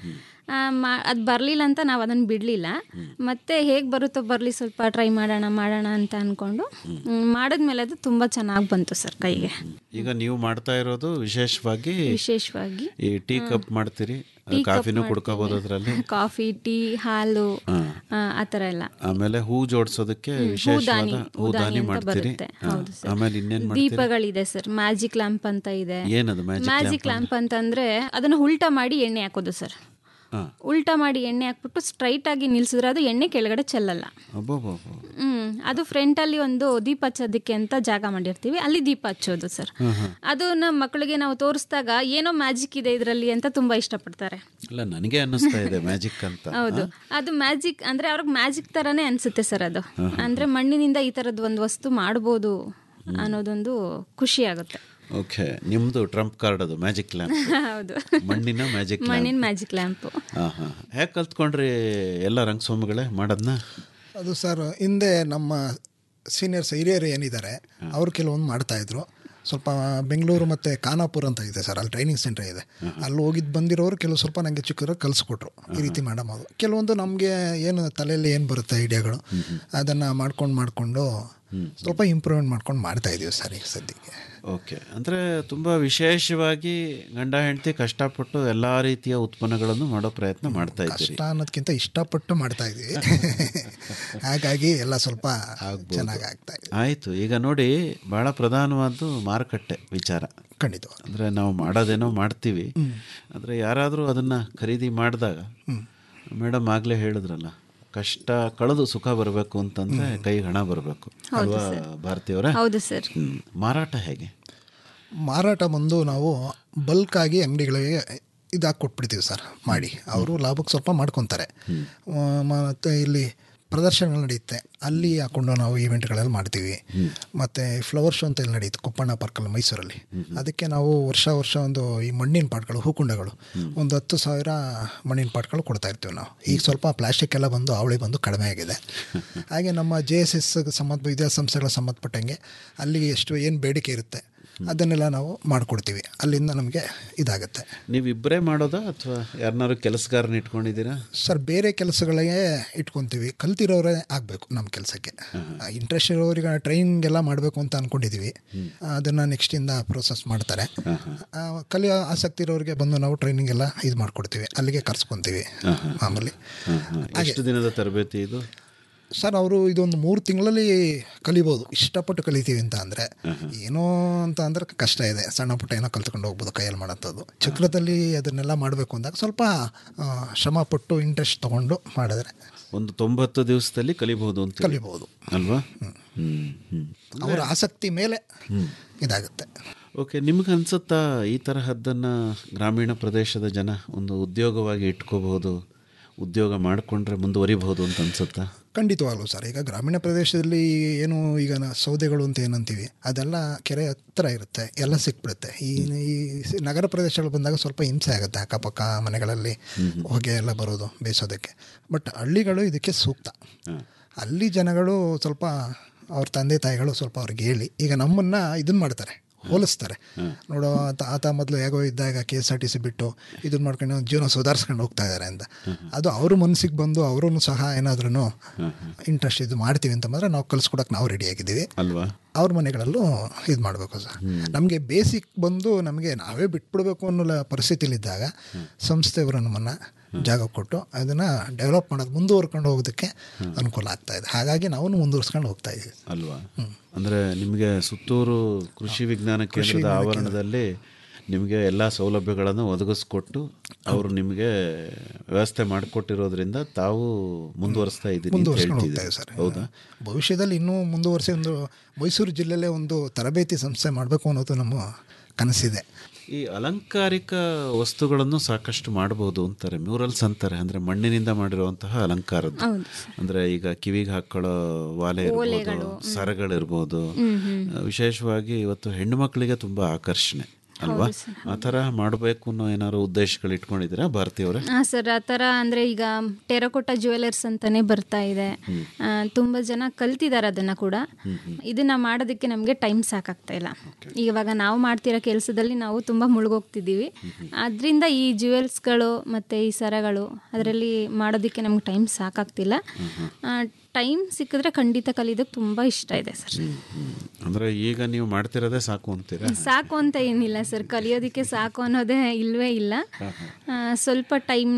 ಅದು ಬರಲಿಲ್ಲ ಅಂತ ನಾವು ಅದನ್ನು ಬಿಡಲಿಲ್ಲ ಮತ್ತೆ ಹೇಗೆ ಬರುತ್ತೋ ಬರಲಿ ಸ್ವಲ್ಪ ಟ್ರೈ ಮಾಡೋಣ ಮಾಡೋಣ ಅಂತ ಅಂದ್ಕೊಂಡು ಮಾಡಿದ್ಮೇಲೆ ಅದು ತುಂಬ ಚೆನ್ನಾಗಿ ಬಂತು ಸರ್ ಕೈಗೆ ಈಗ ನೀವು ಮಾಡ್ತಾ ಇರೋದು ವಿಶೇಷವಾಗಿ ವಿಶೇಷವಾಗಿ ಈ ಟೀ ಕಪ್ ಮಾಡ್ತೀರಿ ಟೀ ಕಪ್ ಕಾಫಿನೂ ಮಾಡ್ತೀವಿ. ಕುಡ್ಕೋಬೋದು ಅದರಲ್ಲಿ ಕಾಫಿ ಟೀ ಹಾಲು ಆ, ಆ ಥರ ಎಲ್ಲ ಆಮೇಲೆ ಹೂ ಜೋಡಿಸೋದಕ್ಕೆ ಹ್ಮ್, ವಿಶೇಷವಾದ ಹೂದಾನಿ ಹೂದಾನಿ ಹೂದಾನಿ ಅಂತ ಮಾಡ್ತೀರಿ ಬರುತ್ತೆ ಹಾ. ಹೌದು ಸರ್ ಆಮೇಲೆ ಇನ್ನೇನ್ ಮಾಡ್ತೀರಿ ದೀಪಗಳಿದೆ ಸರ್ ಮ್ಯಾಜಿಕ್ ಲ್ಯಾಂಪ್ ಅಂತ ಇದೆ ಏನದು magic ಮ್ಯಾಜಿಕ್ lamp ಲ್ಯಾಂಪ್ ಅಂತಂದ್ರೆ ಅದನ್ನ ಉಲ್ಟಾ ಮಾಡಿ ಎಣ್ಣೆ ಹಾಕೋದು ಸರ್ ಹಾ. ಉಲ್ಟಾ ಮಾಡಿ ಎಣ್ಣೆ ಹಾಕ್ಬಿಟ್ಟು ಸ್ಟ್ರೈಟ್ ಆಗಿ ನಿಲ್ಸಿದ್ರೆ ಅದು ಎಣ್ಣೆ ಕೆಳಗಡೆ ಚೆಲ್ಲಲ್ಲ ಅಬ್ಬಬ್ಬಬ್ಬ. ಹ್ಮ್ ಅದು ಫ್ರಂಟ್ ಅಲ್ಲಿ ಒಂದು ದೀಪ ಹಚ್ಚೋದಕ್ಕೆ ಅಂತ ಜಾಗ ಮಾಡಿರ್ತೀವಿ ಅಲ್ಲಿ ದೀಪ ಹಚ್ಚೋದು ಸರ್ ಹಾ, ಹಾ. ಅದು ನಮ್ಮ ಮಕ್ಕಳಿಗೆ ನಾವು ತೋರಿಸಿದಾಗ ಏನೋ ಮ್ಯಾಜಿಕ್ ಇದೆ ಇದರಲ್ಲಿ ಅಂತ ತುಂಬಾ ಇಷ್ಟಪಡ್ತಾರೆ ಅಲ್ಲ ನನಗೆ ಅನ್ನಿಸ್ತಾ ಇದೆ ಮ್ಯಾಜಿಕ್ ಅಂತ ಹೌದು ಅದು ಮ್ಯಾಜಿಕ್ ಅಂದ್ರೆ ಅವ್ರಿಗೆ ಮ್ಯಾಜಿಕ್ ತರಾನೇ ಅನ್ಸುತ್ತೆ ಸರ್ ಅದು ಅಂದ್ರೆ ಮಣ್ಣಿನಿಂದ ಈ ತರದ್ ಒಂದು ವಸ್ತು ಮಾಡ್ಬೋದು ಅನ್ನೋದೊಂದು ಖುಷಿ ಆಗುತ್ತೆ ಓಕೆ ನಿಮ್ದು ಟ್ರಂಪ್ ಕಾರ್ಡ್ ಅದು ಮ್ಯಾಜಿಕ್ ಲ್ಯಾಂಪ್ ಹೌದು ಮಣ್ಣಿನ ಮ್ಯಾಜಿಕ್ ಮಣ್ಣಿನ ಮ್ಯಾಜಿಕ್ ಲ್ಯಾಂಪ್ ಹಾಂ ಹಾಂ ಹೇಗೆ ಕಲ್ತ್ಕೊಂಡ್ರಿ ಎಲ್ಲ ರಂಗಸ್ವಾಮಿಗಳೇ ಮಾಡೋದನ್ನ ಅದು ಸರ್ ಹಿಂದೆ ನಮ್ಮ ಸೀನಿಯರ್ಸ್ ಹಿರಿಯರು ಏನಿದ್ದಾರೆ ಅವರು ಕೆಲವೊಂದು ಮಾಡ್ತಾಯಿದ್ರು ಸ್ವಲ್ಪ ಬೆಂಗಳೂರು ಮತ್ತು ಖಾನಾಪುರ ಅಂತ ಇದೆ ಸರ್ ಅಲ್ಲಿ ಟ್ರೈನಿಂಗ್ ಸೆಂಟರ್ ಇದೆ ಅಲ್ಲಿ ಹೋಗಿದ್ದು ಬಂದಿರೋರು ಕೆಲವು ಸ್ವಲ್ಪ ನನಗೆ ಚಿಕ್ಕರು ಕಲಿಸ್ಕೊಟ್ರು ಈ ರೀತಿ ಮಾಡೋದು ಕೆಲವೊಂದು ನಮಗೆ ಏನು ತಲೆಯಲ್ಲಿ ಏನು ಬರುತ್ತೆ ಐಡಿಯಾಗಳು ಅದನ್ನು ಮಾಡ್ಕೊಂಡು ಮಾಡಿಕೊಂಡು ಸ್ವಲ್ಪ ಇಂಪ್ರೂವ್ಮೆಂಟ್ ಮಾಡ್ಕೊಂಡು ಮಾಡ್ತಾ ಇದೀವಿ ಸರ್ ಈಗ ಸದ್ಯಕ್ಕೆ ಓಕೆ ಅಂದರೆ ತುಂಬ ವಿಶೇಷವಾಗಿ ಗಂಡ ಹೆಂಡತಿ ಕಷ್ಟಪಟ್ಟು ಎಲ್ಲ ರೀತಿಯ ಉತ್ಪನ್ನಗಳನ್ನು ಮಾಡೋ ಪ್ರಯತ್ನ ಮಾಡ್ತಾ ಇದ್ದೀರಿ ಕಷ್ಟ ಅನ್ನೋದಕ್ಕಿಂತ ಇಷ್ಟಪಟ್ಟು ಮಾಡ್ತಾ ಇದ್ದೀವಿ ಹಾಗಾಗಿ ಎಲ್ಲ ಸ್ವಲ್ಪ ಚೆನ್ನಾಗಿ ಆಗ್ತಾ ಇದೆ ಆಯಿತು ಈಗ ನೋಡಿ ಭಾಳ ಪ್ರಧಾನವಾದ್ದು ಮಾರುಕಟ್ಟೆ ವಿಚಾರ ಖಂಡಿತ ಅಂದರೆ ನಾವು ಮಾಡೋದೇನೋ ಮಾಡ್ತೀವಿ ಆದರೆ ಯಾರಾದರೂ ಅದನ್ನು ಖರೀದಿ ಮಾಡಿದಾಗ ಮೇಡಮ್ ಆಗಲೇ ಹೇಳಿದ್ರಲ್ಲ ಕಷ್ಟ ಕಳೆದು ಸುಖ ಬರಬೇಕು ಅಂತಂದರೆ ಕೈಗೆ ಹಣ ಬರಬೇಕು ಹೌದು ಅಲ್ವಾ ಸರ್. ಭಾರತೀಯವರೇ ಹೌದು ಸರ್ ಹ್ಮ್. ಮಾರಾಟ ಹೇಗೆ ಮಾರಾಟ ಬಂದು ನಾವು ಬಲ್ಕಾಗಿ ಅಂಗಡಿಗಳಿಗೆ ಇದಾಗಿ ಕೊಟ್ಬಿಡ್ತೀವಿ ಸರ್ ಮಾಡಿ ಅವರು ಲಾಭಕ್ಕೆ ಸ್ವಲ್ಪ ಮಾಡ್ಕೊತಾರೆ ಮತ್ತು ಇಲ್ಲಿ ಪ್ರದರ್ಶನಗಳು ನಡೆಯುತ್ತೆ ಅಲ್ಲಿ ಹಾಕೊಂಡು ನಾವು ಈವೆಂಟ್ಗಳೆಲ್ಲ ಮಾಡ್ತೀವಿ ಮತ್ತು ಫ್ಲವರ್ ಶೋ ಅಂತ ಇಲ್ಲಿ ನಡೆಯುತ್ತೆ ಕೊಪ್ಪಣ್ಣ ಪಾರ್ಕಲ್ಲಿ ಮೈಸೂರಲ್ಲಿ ಅದಕ್ಕೆ ನಾವು ವರ್ಷ ವರ್ಷ ಒಂದು ಈ ಮಣ್ಣಿನ ಪಾಟ್ಗಳು ಹೂಕುಂಡಗಳು ಒಂದು ಹತ್ತು ಸಾವಿರ ಮಣ್ಣಿನ ಪಾಟ್ಗಳು ಕೊಡ್ತಾ ಇರ್ತೀವಿ ನಾವು ಈಗ ಸ್ವಲ್ಪ ಪ್ಲಾಸ್ಟಿಕ್ ಎಲ್ಲ ಬಂದು ಅವಳಿ ಬಂದು ಕಡಿಮೆ ಆಗಿದೆ ಹಾಗೆ ನಮ್ಮ ಜೆ ಎಸ್ ಎಸ್ ಸಂಬಂಧ ವಿದ್ಯಾಸಂಸ್ಥೆಗಳ ಸಂಬಂಧಪಟ್ಟಂಗೆ ಅಲ್ಲಿಗೆ ಎಷ್ಟು ಏನು ಬೇಡಿಕೆ ಇರುತ್ತೆ ಅದನ್ನೆಲ್ಲ ನಾವು ಮಾಡಿಕೊಡ್ತೀವಿ ಅಲ್ಲಿಂದ ನಮಗೆ ಇದಾಗುತ್ತೆ ನೀವು ಇಬ್ಬರೇ ಮಾಡೋದಾ ಅಥವಾ ಯಾರನ್ನಾರು ಕೆಲಸಗಾರನ ಇಟ್ಕೊಂಡಿದ್ದೀರಾ ಸರ್ ಬೇರೆ ಕೆಲಸಗಳಿಗೆ ಇಟ್ಕೊತೀವಿ ಕಲ್ತಿರೋರೇ ಆಗಬೇಕು ನಮ್ಮ ಕೆಲಸಕ್ಕೆ ಇಂಟ್ರೆಸ್ಟ್ ಇರೋರಿಗೆ ಟ್ರೈನಿಂಗ್ ಎಲ್ಲ ಮಾಡಬೇಕು ಅಂತ ಅಂದ್ಕೊಂಡಿದ್ದೀವಿ ಅದನ್ನು ನೆಕ್ಸ್ಟಿಂದ ಪ್ರೋಸೆಸ್ ಮಾಡ್ತಾರೆ ಆ, ಕಲಿಯೋ ಆಸಕ್ತಿ ಇರೋರಿಗೆ ಬಂದು ನಾವು ಟ್ರೈನಿಂಗ್ ಎಲ್ಲ ಇದು ಮಾಡ್ಕೊಡ್ತೀವಿ ಅಲ್ಲಿಗೆ ಕರ್ಸ್ಕೊತೀವಿ ಮಾಮೂಲಿ ಎಷ್ಟು ದಿನದ ತರಬೇತಿ ಇದು ಸರ್ ಅವರು ಇದೊಂದು ಮೂರು ತಿಂಗಳಲ್ಲಿ ಕಲಿಬೋದು ಇಷ್ಟಪಟ್ಟು ಕಲಿತೀವಿ ಅಂತ ಅಂದರೆ ಏನೋ ಅಂತ ಅಂದ್ರೆ ಕಷ್ಟ ಇದೆ ಸಣ್ಣ ಪುಟ್ಟ ಏನೋ ಕಲ್ತ್ಕೊಂಡು ಹೋಗ್ಬೋದು ಕೈಯಲ್ಲಿ ಮಾಡೋಂಥದ್ದು ಚಕ್ರದಲ್ಲಿ ಅದನ್ನೆಲ್ಲ ಮಾಡಬೇಕು ಅಂದಾಗ ಸ್ವಲ್ಪ ಆ, ಶ್ರಮ ಪಟ್ಟು ಇಂಟ್ರೆಸ್ಟ್ ತೊಗೊಂಡು ಮಾಡಿದ್ರೆ ಒಂದು ತೊಂಬತ್ತು ದಿವಸದಲ್ಲಿ ಕಲಿಬಹುದು ಅಂತ ಕಲಿಬಹುದು. ಅಲ್ವಾ ಹ್ಮ್ ಹ್ಮ್ ಅವರ ಆಸಕ್ತಿ ಮೇಲೆ ಇದಾಗುತ್ತೆ ಓಕೆ ನಿಮ್ಗೆ ಅನ್ಸುತ್ತಾ ಈ ತರಹದ್ದನ್ನು ಗ್ರಾಮೀಣ ಪ್ರದೇಶದ ಜನ ಒಂದು ಉದ್ಯೋಗವಾಗಿ ಇಟ್ಕೋಬಹುದು ಉದ್ಯೋಗ ಮಾಡಿಕೊಂಡ್ರೆ ಮುಂದುವರಿಬಹುದು ಅಂತ ಅನ್ಸುತ್ತಾ ಖಂಡಿತವಾಗ್ಲೂ ಸರ್ ಈಗ ಗ್ರಾಮೀಣ ಪ್ರದೇಶದಲ್ಲಿ ಏನು ಈಗ ನ- ಸೌದೆಗಳು ಅಂತ ಏನಂತೀವಿ ಅದೆಲ್ಲ ಕೆರೆ ಹತ್ರ ಇರುತ್ತೆ ಎಲ್ಲ ಸಿಕ್ಬಿಡುತ್ತೆ ಈ ಈ ಸಿ- ನಗರ ಪ್ರದೇಶಗಳು ಬಂದಾಗ ಸ್ವಲ್ಪ ಹಿಂಸೆ ಆಗುತ್ತೆ ಅಕ್ಕಪಕ್ಕ ಮನೆಗಳಲ್ಲಿ ಹೊಗೆ ಎಲ್ಲ ಬರೋದು ಬೇಯಿಸೋದಕ್ಕೆ ಬಟ್ ಹಳ್ಳಿಗಳು ಇದಕ್ಕೆ ಸೂಕ್ತ ಅಲ್ಲಿ ಜನಗಳು ಸ್ವಲ್ಪ ಅವ್ರ ತಂದೆ ತಾಯಿಗಳು ಸ್ವಲ್ಪ ಅವ್ರಿಗೆ ಹೇಳಿ ಈಗ ನಮ್ಮನ್ನು ಇದನ್ನು ಮಾಡ್ತಾರೆ ಹೋಲಿಸ್ತಾರೆ ನೋಡೋ ಆತ ಆತ ಮೊದಲು ಹೇಗೋ ಇದ್ದಾಗ K S R T C ಬಿಟ್ಟು ಇದನ್ನ ಮಾಡ್ಕೊಂಡು ಅವ್ನ್ ಜೀವನ ಸುಧಾರಿಸ್ಕೊಂಡು ಹೋಗ್ತಾ ಇದ್ದಾರೆ ಅಂತ ಅದು ಅವ್ರ ಮನಸ್ಸಿಗೆ ಬಂದು ಅವರೂ ಸಹ ಏನಾದ್ರೂ ಇಂಟ್ರೆಸ್ಟ್ ಇದು ಮಾಡ್ತೀವಿ ಅಂತ ಮಾತ್ರ ನಾವು ಕಲಿಸ್ಕೊಡಕ್ಕೆ ನಾವು ರೆಡಿ ಆಗಿದ್ದೀವಿ ಅಲ್ವಾ ಅವ್ರ ಮನೆಗಳಲ್ಲೂ ಇದು ಮಾಡಬೇಕು ಸರ್ ನಮಗೆ ಬೇಸಿಕ್ ಬಂದು ನಮಗೆ ನಾವೇ ಬಿಟ್ಬಿಡ್ಬೇಕು ಅನ್ನೋ ಲ- ಪರಿಸ್ಥಿತಿಲಿದ್ದಾಗ ಸಂಸ್ಥೆಯವರು ನಮ್ಮನ್ನು ಜಾಗ ಕೊಟ್ಟು ಅದನ್ನು ಡೆವಲಪ್ ಮಾಡೋದು ಮುಂದುವರ್ಕೊಂಡು ಹೋಗೋದಕ್ಕೆ ಅನುಕೂಲ ಆಗ್ತಾ ಇದೆ ಹಾಗಾಗಿ ನಾವು ಮುಂದುವರ್ಸ್ಕೊಂಡು ಹೋಗ್ತಾ ಇದ್ದೀವಿ ಅಲ್ವಾ ಅಂದರೆ ನಿಮಗೆ ಸುತ್ತೂರು ಕೃಷಿ ವಿಜ್ಞಾನ ಕೇಂದ್ರದ ಆವರಣದಲ್ಲಿ ನಿಮಗೆ ಎಲ್ಲ ಸೌಲಭ್ಯಗಳನ್ನು ಒದಗಿಸ್ಕೊಟ್ಟು ಅವರು ನಿಮಗೆ ವ್ಯವಸ್ಥೆ ಮಾಡಿಕೊಟ್ಟಿರೋದ್ರಿಂದ ತಾವು ಮುಂದುವರಿಸ್ತಾ ಇದ್ದೀರಿ ಅಂತ ಮುಂದುವರ್ಸ್ಕೊಂಡು ಹೋಗ್ತಾ ಹೇಳ್ತಿದ್ದೀರಿ. ಇದೆ ಸರ್ ಹೌದಾ ಭವಿಷ್ಯದಲ್ಲಿ ಇನ್ನೂ ಮುಂದುವರಿಸಿ ಒಂದು ಮೈಸೂರು ಜಿಲ್ಲೆಯಲ್ಲೇ ಒಂದು ತರಬೇತಿ ಸಂಸ್ಥೆ ಮಾಡಬೇಕು ಅನ್ನೋದು ನಮ್ಮ ಕನಸಿದೆ ಈ ಅಲಂಕಾರಿಕ ವಸ್ತುಗಳನ್ನು ಸಾಕಷ್ಟು ಮಾಡಬಹುದು ಅಂತಾರೆ ಮ್ಯೂರಲ್ಸ್ ಅಂತಾರೆ ಅಂದ್ರೆ ಮಣ್ಣಿನಿಂದ ಮಾಡಿರುವಂತಹ ಅಲಂಕಾರದ್ದು ಹೌದು ಅಂದ್ರೆ ಈಗ ಕಿವಿಗೆ ಹಾಕೊಳ್ಳೋ ವಾಲೆ ಇರ್ಬೋದು ಸರಗಳಿರ್ಬೋದು ಹ್ಮ್, ಹ್ಮ್. ವಿಶೇಷವಾಗಿ ಇವತ್ತು ಹೆಣ್ಣು ಮಕ್ಕಳಿಗೆ ತುಂಬಾ ಆಕರ್ಷಣೆ ಅಲ್ವಾ ಹೌದು ಸರ್, ಆ ಥರ ಮಾಡಬೇಕು ಅನ್ನೋ ಏನಾದ್ರು ಉದ್ದೇಶಗಳು ಇಟ್ಕೊಂಡಿದ್ದೀರಾ ಭಾರತೀಯವರೇ ಹಾಂ ಸರ್ ಆ ಥರ ಅಂದರೆ ಈಗ ಟೆರಕೋಟ ಜ್ಯುವೆಲರ್ಸ್ ಅಂತಲೇ ಬರ್ತಾ ಇದೆ ಆ, ತುಂಬ ಜನ ಕಲ್ತಿದ್ದಾರೆ ಅದನ್ನು ಕೂಡ ಇದನ್ನು ಮಾಡೋದಕ್ಕೆ ನಮಗೆ ಟೈಮ್ ಸಾಕಾಗ್ತಾ ಇಲ್ಲ ಇವಾಗ ನಾವು ಮಾಡ್ತಿರೋ ಕೆಲಸದಲ್ಲಿ ನಾವು ತುಂಬ ಮುಳುಗೋಗ್ತಿದ್ದೀವಿ ಅದರಿಂದ ಈ ಜ್ಯುವೆಲ್ಸ್ಗಳು ಮತ್ತು ಈ ಸರಗಳು ಅದರಲ್ಲಿ ಮಾಡೋದಕ್ಕೆ ನಮ್ಗೆ ಟೈಮ್ ಸಾಕಾಗ್ತಿಲ್ಲ ಟೈಮ್ ಸಿಕ್ಕಿದ್ರೆ ಖಂಡಿತ ಕಲಿಯೋದಕ್ಕೆ ತುಂಬ ಇಷ್ಟ ಇದೆ ಸರ್ ಅಂದರೆ ಈಗ ನೀವು ಮಾಡ್ತಿರೋದೇ ಸಾಕು ಅಂತೀರಾ ಸಾಕು ಅಂತ ಏನಿಲ್ಲ ಸರ್ ಕಲಿಯೋದಕ್ಕೆ ಸಾಕು ಅನ್ನೋದೇ ಇಲ್ವೇ ಇಲ್ಲ ಆ, ಸ್ವಲ್ಪ ಟೈಮ್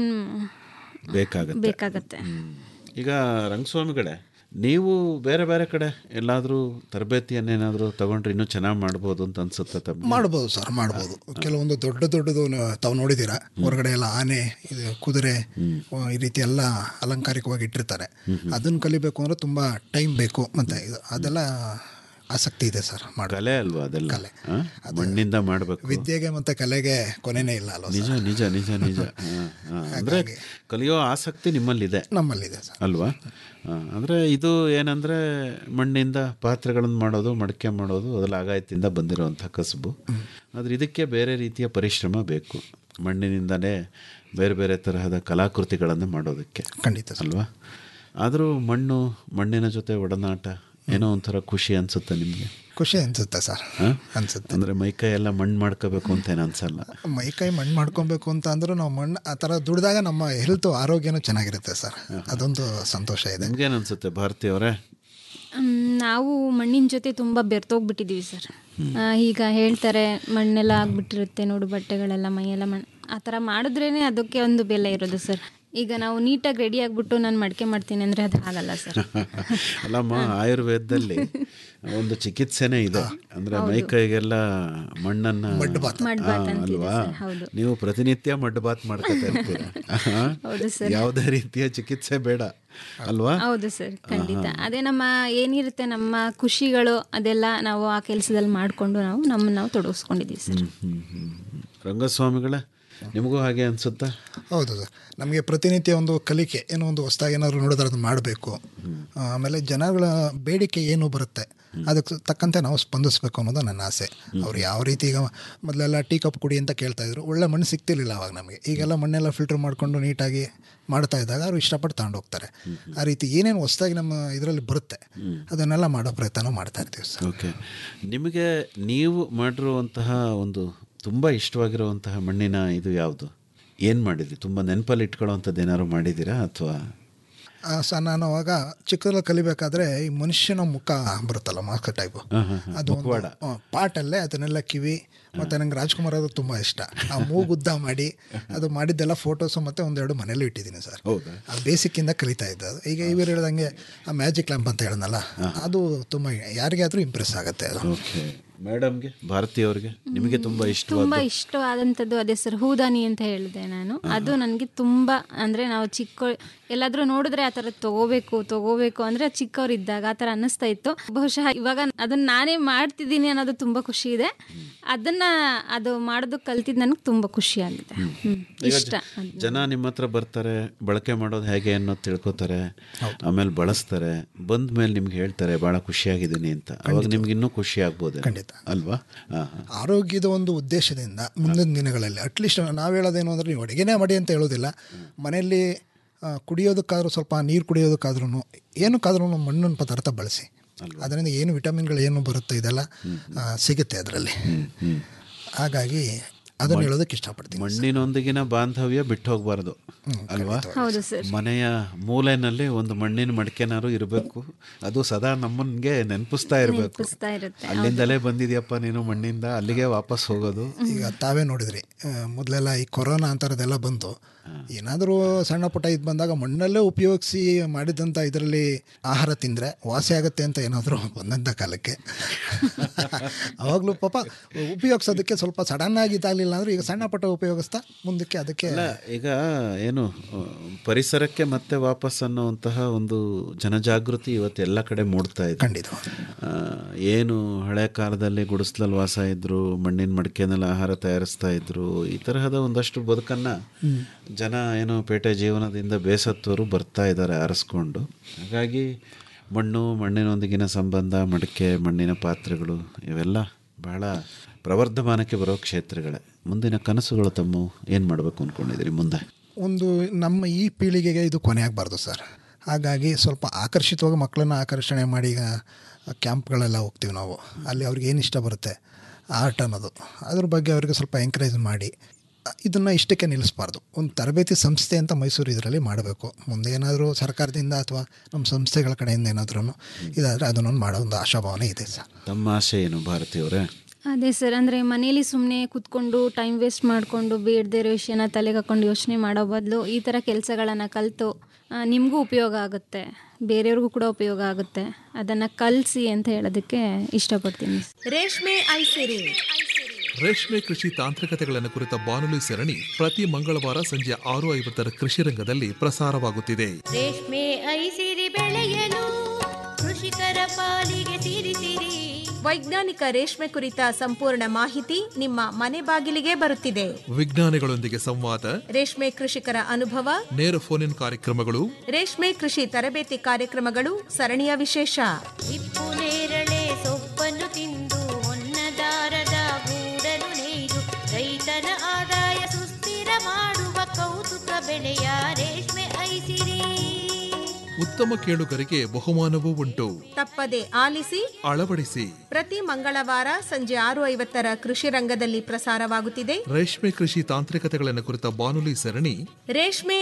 ಬೇಕಾಗತ್ತೆ ಬೇಕಾಗತ್ತೆ ಈಗ ರಂಗಸ್ವಾಮಿಗಳೇ ನೀವು ಬೇರೆ ಬೇರೆ ಕಡೆ ಎಲ್ಲಾದರೂ ತರಬೇತಿಯನ್ನೇನಾದರೂ ತಗೊಂಡ್ರೆ ಇನ್ನೂ ಚೆನ್ನಾಗಿ ಮಾಡ್ಬೋದು ಅಂತ ಅನ್ಸುತ್ತೆ ತಮ್ಮ ಮಾಡ್ಬೋದು ಸರ್ ಮಾಡ್ಬೋದು ಕೆಲವೊಂದು ದೊಡ್ಡ ದೊಡ್ಡದು ನ- ತಾವು ನೋಡಿದ್ದೀರಾ ಹೊರಗಡೆ ಎಲ್ಲ ಆನೆ ಇದು ಕುದುರೆ ಆ, ಈ ರೀತಿ ಎಲ್ಲ ಅಲಂಕಾರಿಕವಾಗಿ ಇಟ್ಟಿರ್ತಾರೆ ಅದನ್ನು ಕಲಿಬೇಕು ಅಂದ್ರೆ ತುಂಬ ಟೈಮ್ ಬೇಕು ಮತ್ತು ಇದು ಅದೆಲ್ಲ ಆಸಕ್ತಿ ಇದೆ ಸರ್ ಮಾಡ ಕಲೆ ಅಲ್ವಾ ಅದೆಲ್ಲ ಆ? ಮಣ್ಣಿಂದ ಮಾಡಬೇಕು ವಿದ್ಯೆಗೆ ಮತ್ತು ಕಲೆಗೆ ಕೊನೆನೇ ಇಲ್ಲ ಅಲ್ವ ನಿಜ ನಿಜ ನಿಜ ನಿಜ ಹಾ, ಹಾ. ಅಂದ್ರೆ ಕಲಿಯೋ ಆಸಕ್ತಿ ನಿಮ್ಮಲ್ಲಿದೆ ನಮ್ಮಲ್ಲಿದೆ ಸರ್ ಅಲ್ವಾ ಹಾ, ಅಂದ್ರೆ ಇದು ಏನಂದ್ರೆ ಮಣ್ಣಿಂದ ಪಾತ್ರೆಗಳನ್ನು ಮಾಡೋದು ಮಡಕೆ ಮಾಡೋದು ಅದೆಲ್ಲ ಆಗಾಯತಿಂದ ಬಂದಿರುವಂಥ ಕಸುಬು ಆದ್ರೆ ಇದಕ್ಕೆ ಬೇರೆ ರೀತಿಯ ಪರಿಶ್ರಮ ಬೇಕು ಮಣ್ಣಿನಿಂದಲೇ ಬೇರೆ ಬೇರೆ ತರಹದ ಕಲಾಕೃತಿಗಳನ್ನು ಮಾಡೋದಕ್ಕೆ ಖಂಡಿತ ಅಲ್ವಾ ಆದರೂ ಮಣ್ಣು ಮಣ್ಣಿನ ಜೊತೆ ಒಡನಾಟ ಏನೋ ಒಂಥರ ಖುಷಿ ಅನ್ಸುತ್ತೆ ನಿಮಗೆ ಖುಷಿ ಅನ್ಸುತ್ತೆ ಸರ್ ಅನ್ಸುತ್ತೆ ಅಂದ್ರೆ ಮೈಕೈ ಎಲ್ಲ ಮಣ್ಣು ಮಾಡ್ಕೋಬೇಕು ಅಂತ ಏನು ಅನ್ಸಲ್ಲ ಮೈ ಕೈ ಮಣ್ಣು ಮಾಡ್ಕೊಬೇಕು ಅಂತ ಅಂದ್ರೂ ನಾವು ಮಣ್ಣು ಆ ಥರ ದುಡಿದಾಗ ನಮ್ಮ ಹೆಲ್ತ್ ಆರೋಗ್ಯನೂ ಚೆನ್ನಾಗಿರುತ್ತೆ ಸರ್ ಅದೊಂದು ಸಂತೋಷ ಇದೆ ನಿಮ್ಗೇನು ಅನ್ಸುತ್ತೆ ಭಾರತೀಯವರೇ ಮ್, ನಾವು ಮಣ್ಣಿನ ಜೊತೆ ತುಂಬ ಬೆರ್ತೋಗ್ಬಿಟ್ಟಿದ್ದೀವಿ ಸರ್ ಆ, ಈಗ ಹೇಳ್ತಾರೆ ಮಣ್ಣೆಲ್ಲ ಆಗ್ಬಿಟ್ಟಿರುತ್ತೆ ನೋಡು ಬಟ್ಟೆಗಳೆಲ್ಲ ಮೈಯೆಲ್ಲ ಮಣ್ಣು ಆ ಥರ ಮಾಡಿದ್ರೇ ಅದಕ್ಕೆ ಒಂದು ಬೆಲೆ ಇರೋದು ಸರ್ ಈಗ ನಾವು ನೀಟಾಗಿ ರೆಡಿ ಆಗಿಬಿಟ್ಟು ನಾನು ಮಡಿಕೆ ಮಾಡ್ತೀನಿ ಅಂದರೆ ಅದು ಆಗಲ್ಲ ಸರ್ ಅಲ್ಲಮ್ಮ ಆಯುರ್ವೇದದಲ್ಲಿ ಒಂದು ಚಿಕಿತ್ಸೆನೇ ಇದೆ ಅಂದ್ರೆ ಮೈ ಕೈಗೆಲ್ಲ ಮಣ್ಣನ್ನ ಮಡ್ಬಾತ್ ಆ, ಅಂತಿದೆ ಅಲ್ವಾ ಸರ್, ಹೌದು. ನೀವು ಪ್ರತಿನಿತ್ಯ ಮಡ್ಬಾತ್ ಮಾಡ್ಕೊತಾ ಇರ್ತೀರ ಹೌದು ಸರ್. ಯಾವುದೇ ರೀತಿಯ ಚಿಕಿತ್ಸೆ ಬೇಡ ಅಲ್ವಾ ಹೌದು ಸರ್ ಖಂಡಿತ ಅದೇ ನಮ್ಮ ಏನಿರುತ್ತೆ ನಮ್ಮ ಖುಷಿಗಳು ಅದೆಲ್ಲ ನಾವು ಆ ಕೆಲಸದಲ್ಲಿ ಮಾಡಿಕೊಂಡು ನಾವು ನಮ್ಮನ್ನು ನಾವು ತೊಡಗಿಸ್ಕೊಂಡಿದ್ದೀವಿ ಸರ್ ಹ್ಮ್, ಹ್ಮ್, ಹ್ಮ್. ರಂಗಸ್ವಾಮಿಗಳ ನಿಮಗೂ ಹಾಗೆ ಅನ್ಸುತ್ತಾ ಹೌದು ಸರ್ ನಮಗೆ ಪ್ರತಿನಿತ್ಯ ಒಂದು ಕಲಿಕೆ ಏನೋ ಒಂದು ಹೊಸ್ದಾಗಿ ಏನಾದ್ರು ನೋಡಿದ್ರೆ ಅದನ್ನು ಮಾಡಬೇಕು ಆಮೇಲೆ ಜನಗಳ ಬೇಡಿಕೆ ಏನು ಬರುತ್ತೆ ಅದಕ್ಕೆ ತಕ್ಕಂತೆ ನಾವು ಸ್ಪಂದಿಸಬೇಕು ಅನ್ನೋದು ನನ್ನ ಆಸೆ ಅವ್ರು ಯಾವ ರೀತಿ ಈಗ ಮೊದಲೆಲ್ಲ ಟೀ ಕಪ್ ಕುಡಿ ಅಂತ ಕೇಳ್ತಾ ಇದ್ರು ಒಳ್ಳೆ ಮಣ್ಣು ಸಿಗ್ತಿರ್ಲಿಲ್ಲ ಅವಾಗ ನಮಗೆ ಈಗೆಲ್ಲ ಮಣ್ಣೆಲ್ಲ ಫಿಲ್ಟರ್ ಮಾಡಿಕೊಂಡು ನೀಟಾಗಿ ಮಾಡ್ತಾ ಇದ್ದಾಗ ಅವರು ಇಷ್ಟಪಟ್ಟು ತಗೊಂಡು ಹೋಗ್ತಾರೆ ಆ ರೀತಿ ಏನೇನು ಹೊಸ್ದಾಗಿ ನಮ್ಮ ಇದರಲ್ಲಿ ಬರುತ್ತೆ ಅದನ್ನೆಲ್ಲ ಮಾಡೋ ಪ್ರಯತ್ನ ಮಾಡ್ತಾ ಇರ್ತೀವಿ ಸರ್ ಓಕೆ ನಿಮಗೆ ನೀವು ಮಾಡಿರುವಂತಹ ಒಂದು ತುಂಬ ಇಷ್ಟವಾಗಿರುವಂತಹ ಮಣ್ಣಿನ ಇದು ಯಾವುದು ಏನು ಮಾಡಿದ್ರಿ ತುಂಬ ನೆನಪಲ್ಲಿ ಇಟ್ಕೊಳ್ಳೋವಂಥದ್ದು ಏನಾದ್ರು ಮಾಡಿದ್ದೀರಾ ಅಥವಾ ಆ, ಸ ನಾನು ಅವಾಗ ಚಿಕ್ಕದ್ರಲ್ಲಿ ಕಲಿಬೇಕಾದ್ರೆ ಈ ಮನುಷ್ಯನ ಮುಖ ಬರುತ್ತಲ್ಲ ಮಾಸ್ಕ್ ಟೈಪು ಅದು ಒಂದು, ಆ, ಪಾಟಲ್ಲೇ ಅದನ್ನೆಲ್ಲ ಕಿವಿ ಮತ್ತು ನಂಗೆ ರಾಜ್ಕುಮಾರ್ ಅದು ತುಂಬ ಇಷ್ಟ ಆ ಮೂಗುದ್ದ ಮಾಡಿ ಅದು ಮಾಡಿದ್ದೆಲ್ಲ ಫೋಟೋಸು ಮತ್ತು ಒಂದೆರಡು ಮನೇಲಿ ಇಟ್ಟಿದ್ದೀನಿ ಸರ್ ಹೌದಾ ಆ ಬೇಸಿಕ್ಕಿಂದ ಕಲಿತಾ ಇದ್ದೆ ಅದು ಈಗ ಇವರು ಹೇಳ್ದಂಗೆ ಆ ಮ್ಯಾಜಿಕ್ ಲ್ಯಾಂಪ್ ಅಂತ ಹೇಳಿದ್ನಲ್ಲ ಅದು ತುಂಬ ಯಾರಿಗಾದರೂ ಇಂಪ್ರೆಸ್ ಆಗುತ್ತೆ ಅದು ಓಕೆ ಮೇಡಮ್ಗೆ ಭಾರತೀಯವ್ರಿಗೆ ನಿಮಗೆ ತುಂಬ ತುಂಬ ಇಷ್ಟವಾದ ಇಷ್ಟವಾದಂಥದ್ದು ಅದೇ ಸರ್ ಹೂದಾನಿ ಅಂತ ಹೇಳಿದೆ ನಾನು ಅದು ನನಗೆ ತುಂಬ ಅಂದರೆ ನಾವು ಚಿಕ್ಕ ಎಲ್ಲಾದರೂ ನೋಡಿದ್ರೆ ಆ ಥರ ತಗೋಬೇಕು ತಗೋಬೇಕು ಅಂದರೆ ಚಿಕ್ಕವರಿದ್ದಾಗ ಆ ಥರ ಅನ್ನಿಸ್ತಾ ಇತ್ತು ಬಹುಶಃ ಇವಾಗ ಅದನ್ನ ನಾನೇ ಮಾಡ್ತಿದ್ದೀನಿ ಅನ್ನೋದು ತುಂಬ ಖುಷಿ ಇದೆ ಅದನ್ನ ಅದು ಮಾಡೋದಕ್ಕೆ ಕಲ್ತಿದ್ದು ನನಗೆ ತುಂಬ ಖುಷಿ ಆಗಿದೆ ಹ್ಮ್. ಈಗ ಇಷ್ಟ ಜ- ಜನ ನಿಮ್ಮ ಹತ್ರ ಬರ್ತಾರೆ ಬಳಕೆ ಮಾಡೋದು ಹೇಗೆ ಅನ್ನೋದು ತಿಳ್ಕೊತಾರೆ ಆಮೇಲೆ ಬಳಸ್ತಾರೆ ಬಂದ ಮೇಲೆ ನಿಮ್ಗೆ ಹೇಳ್ತಾರೆ ಭಾಳ ಖುಷಿಯಾಗಿದ್ದೀನಿ ಅಂತ ಅವಾಗ ನಿಮ್ಗೆ ಇನ್ನೂ ಖುಷಿ ಆಗ್ಬೋದು ಖಂಡಿತ. ಅಲ್ವಾ ಹಾಂ ಹಾಂ ಆರೋಗ್ಯದ ಒಂದು ಉದ್ದೇಶದಿಂದ ಮುಂದಿನ ದಿನಗಳಲ್ಲಿ ಅಟ್ಲೀಸ್ಟ್ ನಾವು ಹೇಳೋದೇನು ಅಂದರೆ ನೀವು ಅಡುಗೆನೇ ಮಾಡಿ ಅಂತ ಹೇಳೋದಿಲ್ಲ ಮನೆಯಲ್ಲಿ ಆ, ಕುಡಿಯೋದಕ್ಕಾದ್ರೂ ಸ್ವಲ್ಪ ನೀರು ಕುಡಿಯೋದಕ್ಕಾದ್ರೂ ಏನಕ್ಕಾದ್ರೂ ಮಣ್ಣಿನ ಪದಾರ್ಥ ಬಳಸಿ ಅದರಿಂದ ಏನು ವಿಟಮಿನ್ಗಳು ಏನು ಬರುತ್ತೆ ಇದೆಲ್ಲ ಆ, ಸಿಗುತ್ತೆ ಅದರಲ್ಲಿ ಹಾಗಾಗಿ ಅದನ್ನು ಹೇಳೋದಕ್ಕೆ ಇಷ್ಟಪಡ್ತೀನಿ ಮಣ್ಣಿನೊಂದಿಗಿನ ಬಾಂಧವ್ಯ ಬಿಟ್ಟು ಹೋಗ್ಬಾರ್ದು ಅಲ್ವಾ ಹೌದು ಸರ್ ಮನೆಯ ಮೂಲೆಯಲ್ಲಿ ಒಂದು ಮಣ್ಣಿನ ಮಡಿಕೆನಾರು ಇರಬೇಕು ಅದು ಸದಾ ನಮ್ಮನ್ಗೆ ನೆನಪಿಸ್ತಾ ಇರಬೇಕು ನೆನಪಿಸ್ತಾ ಇರುತ್ತೆ ಅಲ್ಲಿಂದಲೇ ಬಂದಿದ್ಯಪ್ಪ ನೀನು ಮಣ್ಣಿಂದ ಅಲ್ಲಿಗೆ ವಾಪಸ್ ಹೋಗೋದು ಈಗ ತಾವೇ ನೋಡಿದ್ರಿ ಆ, ಮೊದಲೆಲ್ಲ ಈ ಕೊರೋನಾ ಅಂಥರದ್ದೆಲ್ಲ ಬಂತು ಏನಾದರೂ ಸಣ್ಣ ಪುಟ್ಟ ಇದು ಬಂದಾಗ ಮಣ್ಣಲ್ಲೇ ಉಪಯೋಗಿಸಿ ಮಾಡಿದಂಥ ಇದರಲ್ಲಿ ಆಹಾರ ತಿಂದರೆ ವಾಸಿ ಆಗುತ್ತೆ ಅಂತ ಏನಾದರೂ ಬಂದಂಥ ಕಾಲಕ್ಕೆ ಅವಾಗಲೂ ಪಾಪ ಉಪಯೋಗಿಸೋದಕ್ಕೆ ಸ್ವಲ್ಪ ಸಡನ್ನಾಗಿ ಇದಾಗಲಿಲ್ಲ ಅಂದ್ರೆ ಈಗ ಸಣ್ಣ ಪುಟ್ಟ ಉಪಯೋಗಿಸ್ತಾ ಮುಂದಕ್ಕೆ ಅದಕ್ಕೆ ಅಲ್ಲ ಈಗ ಏನು ಆ, ಪರಿಸರಕ್ಕೆ ಮತ್ತೆ ವಾಪಸ್ ಅನ್ನುವಂತಹ ಒಂದು ಜನಜಾಗೃತಿ ಇವತ್ತು ಎಲ್ಲ ಕಡೆ ಮೂಡ್ತಾ ಇದೆ ಖಂಡಿತ ಆ, ಏನು ಹಳೆ ಕಾಲದಲ್ಲಿ ಗುಡಿಸ್ಲಲ್ಲಿ ವಾಸ ಇದ್ರು ಮಣ್ಣಿನ ಮಡಿಕೆನಲ್ಲಿ ಆಹಾರ ತಯಾರಿಸ್ತಾ ಇದ್ರು ಈ ತರಹದ ಒಂದಷ್ಟು ಬದುಕನ್ನ ಜನ ಏನು ಪೇಟೆ ಜೀವನದಿಂದ ಬೇಸತ್ತವರು ಬರ್ತಾ ಇದ್ದಾರೆ ಆರಿಸ್ಕೊಂಡು ಹಾಗಾಗಿ ಮಣ್ಣು ಮಣ್ಣಿನೊಂದಿಗಿನ ಸಂಬಂಧ ಮಡಿಕೆ ಮಣ್ಣಿನ ಪಾತ್ರೆಗಳು ಇವೆಲ್ಲ ಬಹಳ ಪ್ರವರ್ಧಮಾನಕ್ಕೆ ಬರೋ ಕ್ಷೇತ್ರಗಳೇ ಮುಂದಿನ ಕನಸುಗಳು ತಮ್ಮ ಏನು ಮಾಡಬೇಕು ಅಂದ್ಕೊಂಡಿದ್ದೀರಿ ಮುಂದೆ ಒಂದು ನಮ್ಮ ಈ ಪೀಳಿಗೆಗೆ ಇದು ಕೊನೆ ಆಗಬಾರ್ದು ಸರ್ ಹಾಗಾಗಿ ಸ್ವಲ್ಪ ಆಕರ್ಷಿತವಾಗಿ ಮಕ್ಕಳನ್ನ ಆಕರ್ಷಣೆ ಮಾಡಿ ಈಗ ಕ್ಯಾಂಪ್ಗಳೆಲ್ಲ ಹೋಗ್ತೀವಿ ನಾವು ಅಲ್ಲಿ ಅವ್ರಿಗೆ ಏನು ಇಷ್ಟ ಬರುತ್ತೆ ಆರ್ಟ್ ಅನ್ನೋದು ಅದ್ರ ಬಗ್ಗೆ ಅವ್ರಿಗೆ ಸ್ವಲ್ಪ ಎಂಕರೇಜ್ ಮಾಡಿ ಇದನ್ನು ಇಷ್ಟಕ್ಕೆ ನಿಲ್ಲಿಸಬಾರ್ದು ಒಂದು ತರಬೇತಿ ಸಂಸ್ಥೆ ಅಂತ ಮೈಸೂರು ಇದರಲ್ಲಿ ಮಾಡಬೇಕು ಮುಂದೆ ಏನಾದರೂ ಸರ್ಕಾರದಿಂದ ಅಥವಾ ನಮ್ಮ ಸಂಸ್ಥೆಗಳ ಕಡೆಯಿಂದ ಏನಾದ್ರೂ ಇದಾದರೆ ಅದನ್ನೊಂದು ಮಾಡೋ ಒಂದು ಆಶಾಭಾವನೆ ಇದೆ ಸರ್ ತಮ್ಮ ಆಸೆ ಏನು ಭಾರತೀಯವರೇ ಅದೇ ಸರ್ ಅಂದರೆ ಮನೇಲಿ ಸುಮ್ಮನೆ ಕೂತ್ಕೊಂಡು ಟೈಮ್ ವೇಸ್ಟ್ ಮಾಡಿಕೊಂಡು ಬೇಡದೇ ಇರೋ ವಿಷಯನ ತಲೆಗೆ ಹಾಕೊಂಡು ಯೋಚನೆ ಮಾಡೋ ಬದಲು ಈ ಥರ ಕೆಲಸಗಳನ್ನು ಕಲಿತು ನಿಮಗೂ ಉಪಯೋಗ ಆಗುತ್ತೆ ಬೇರೆಯವ್ರಿಗೂ ಕೂಡ ಉಪಯೋಗ ಆಗುತ್ತೆ ಅದನ್ನು ಕಲಿಸಿ ಅಂತ ಹೇಳೋದಕ್ಕೆ ಇಷ್ಟಪಡ್ತೀನಿ ರೇಷ್ಮೆ ಐಸಿರಿ ರೇಷ್ಮೆ ಕೃಷಿ ತಾಂತ್ರಿಕತೆಗಳನ್ನು ಕುರಿತ ಬಾನುಲಿ ಸರಣಿ ಪ್ರತಿ ಮಂಗಳವಾರ ಸಂಜೆ ಆರು ಐವತ್ತರ ಕೃಷಿ ರಂಗದಲ್ಲಿ ಪ್ರಸಾರವಾಗುತ್ತಿದೆ ರೇಷ್ಮೆ ಐಸಿರಿ ಬೆಳೆಯಲು ಕೃಷಿಕರ ಪಾಲಿಗೆ ಸಿರಿಸಿರಿ ವೈಜ್ಞಾನಿಕ ರೇಷ್ಮೆ ಕುರಿತ ಸಂಪೂರ್ಣ ಮಾಹಿತಿ ನಿಮ್ಮ ಮನೆ ಬಾಗಿಲಿಗೆ ಬರುತ್ತಿದೆ ವಿಜ್ಞಾನಿಗಳೊಂದಿಗೆ ಸಂವಾದ ರೇಷ್ಮೆ ಕೃಷಿಕರ ಅನುಭವ ನೇರ ಫೋನ್ ಇನ್ ಕಾರ್ಯಕ್ರಮಗಳು ರೇಷ್ಮೆ ಕೃಷಿ ತರಬೇತಿ ಕಾರ್ಯಕ್ರಮಗಳು ಸರಣಿಯ ವಿಶೇಷ ಹಿಪ್ಪು ನೇರಳೆ ಸೊಪ್ಪನ್ನು ತಿಂದು ಹೊನ್ನದಾರದ ಗೂಡನ್ನು ನೇಯ್ದು ರೈತನ ಆದಾಯ ಸುಸ್ಥಿರ ಮಾಡುವ ಕೌತುಕ ಬೆಳೆಯ ರೇಷ್ಮೆ ಐಸಿರಿ ಉತ್ತಮ ಕೇಳುಗರಿಗೆ ಬಹುಮಾನವೂ ಉಂಟು ತಪ್ಪದೆ ಆಲಿಸಿ ಅಳವಡಿಸಿ ಪ್ರತಿ ಮಂಗಳವಾರ ಸಂಜೆ ಆರು ಐವತ್ತರ ಕೃಷಿ ರಂಗದಲ್ಲಿ ಪ್ರಸಾರವಾಗುತ್ತಿದೆ ರೇಷ್ಮೆ ಕೃಷಿ ತಾಂತ್ರಿಕತೆಗಳನ್ನು ಕುರಿತ ಬಾನುಲಿ ಸರಣಿ ರೇಷ್ಮೆ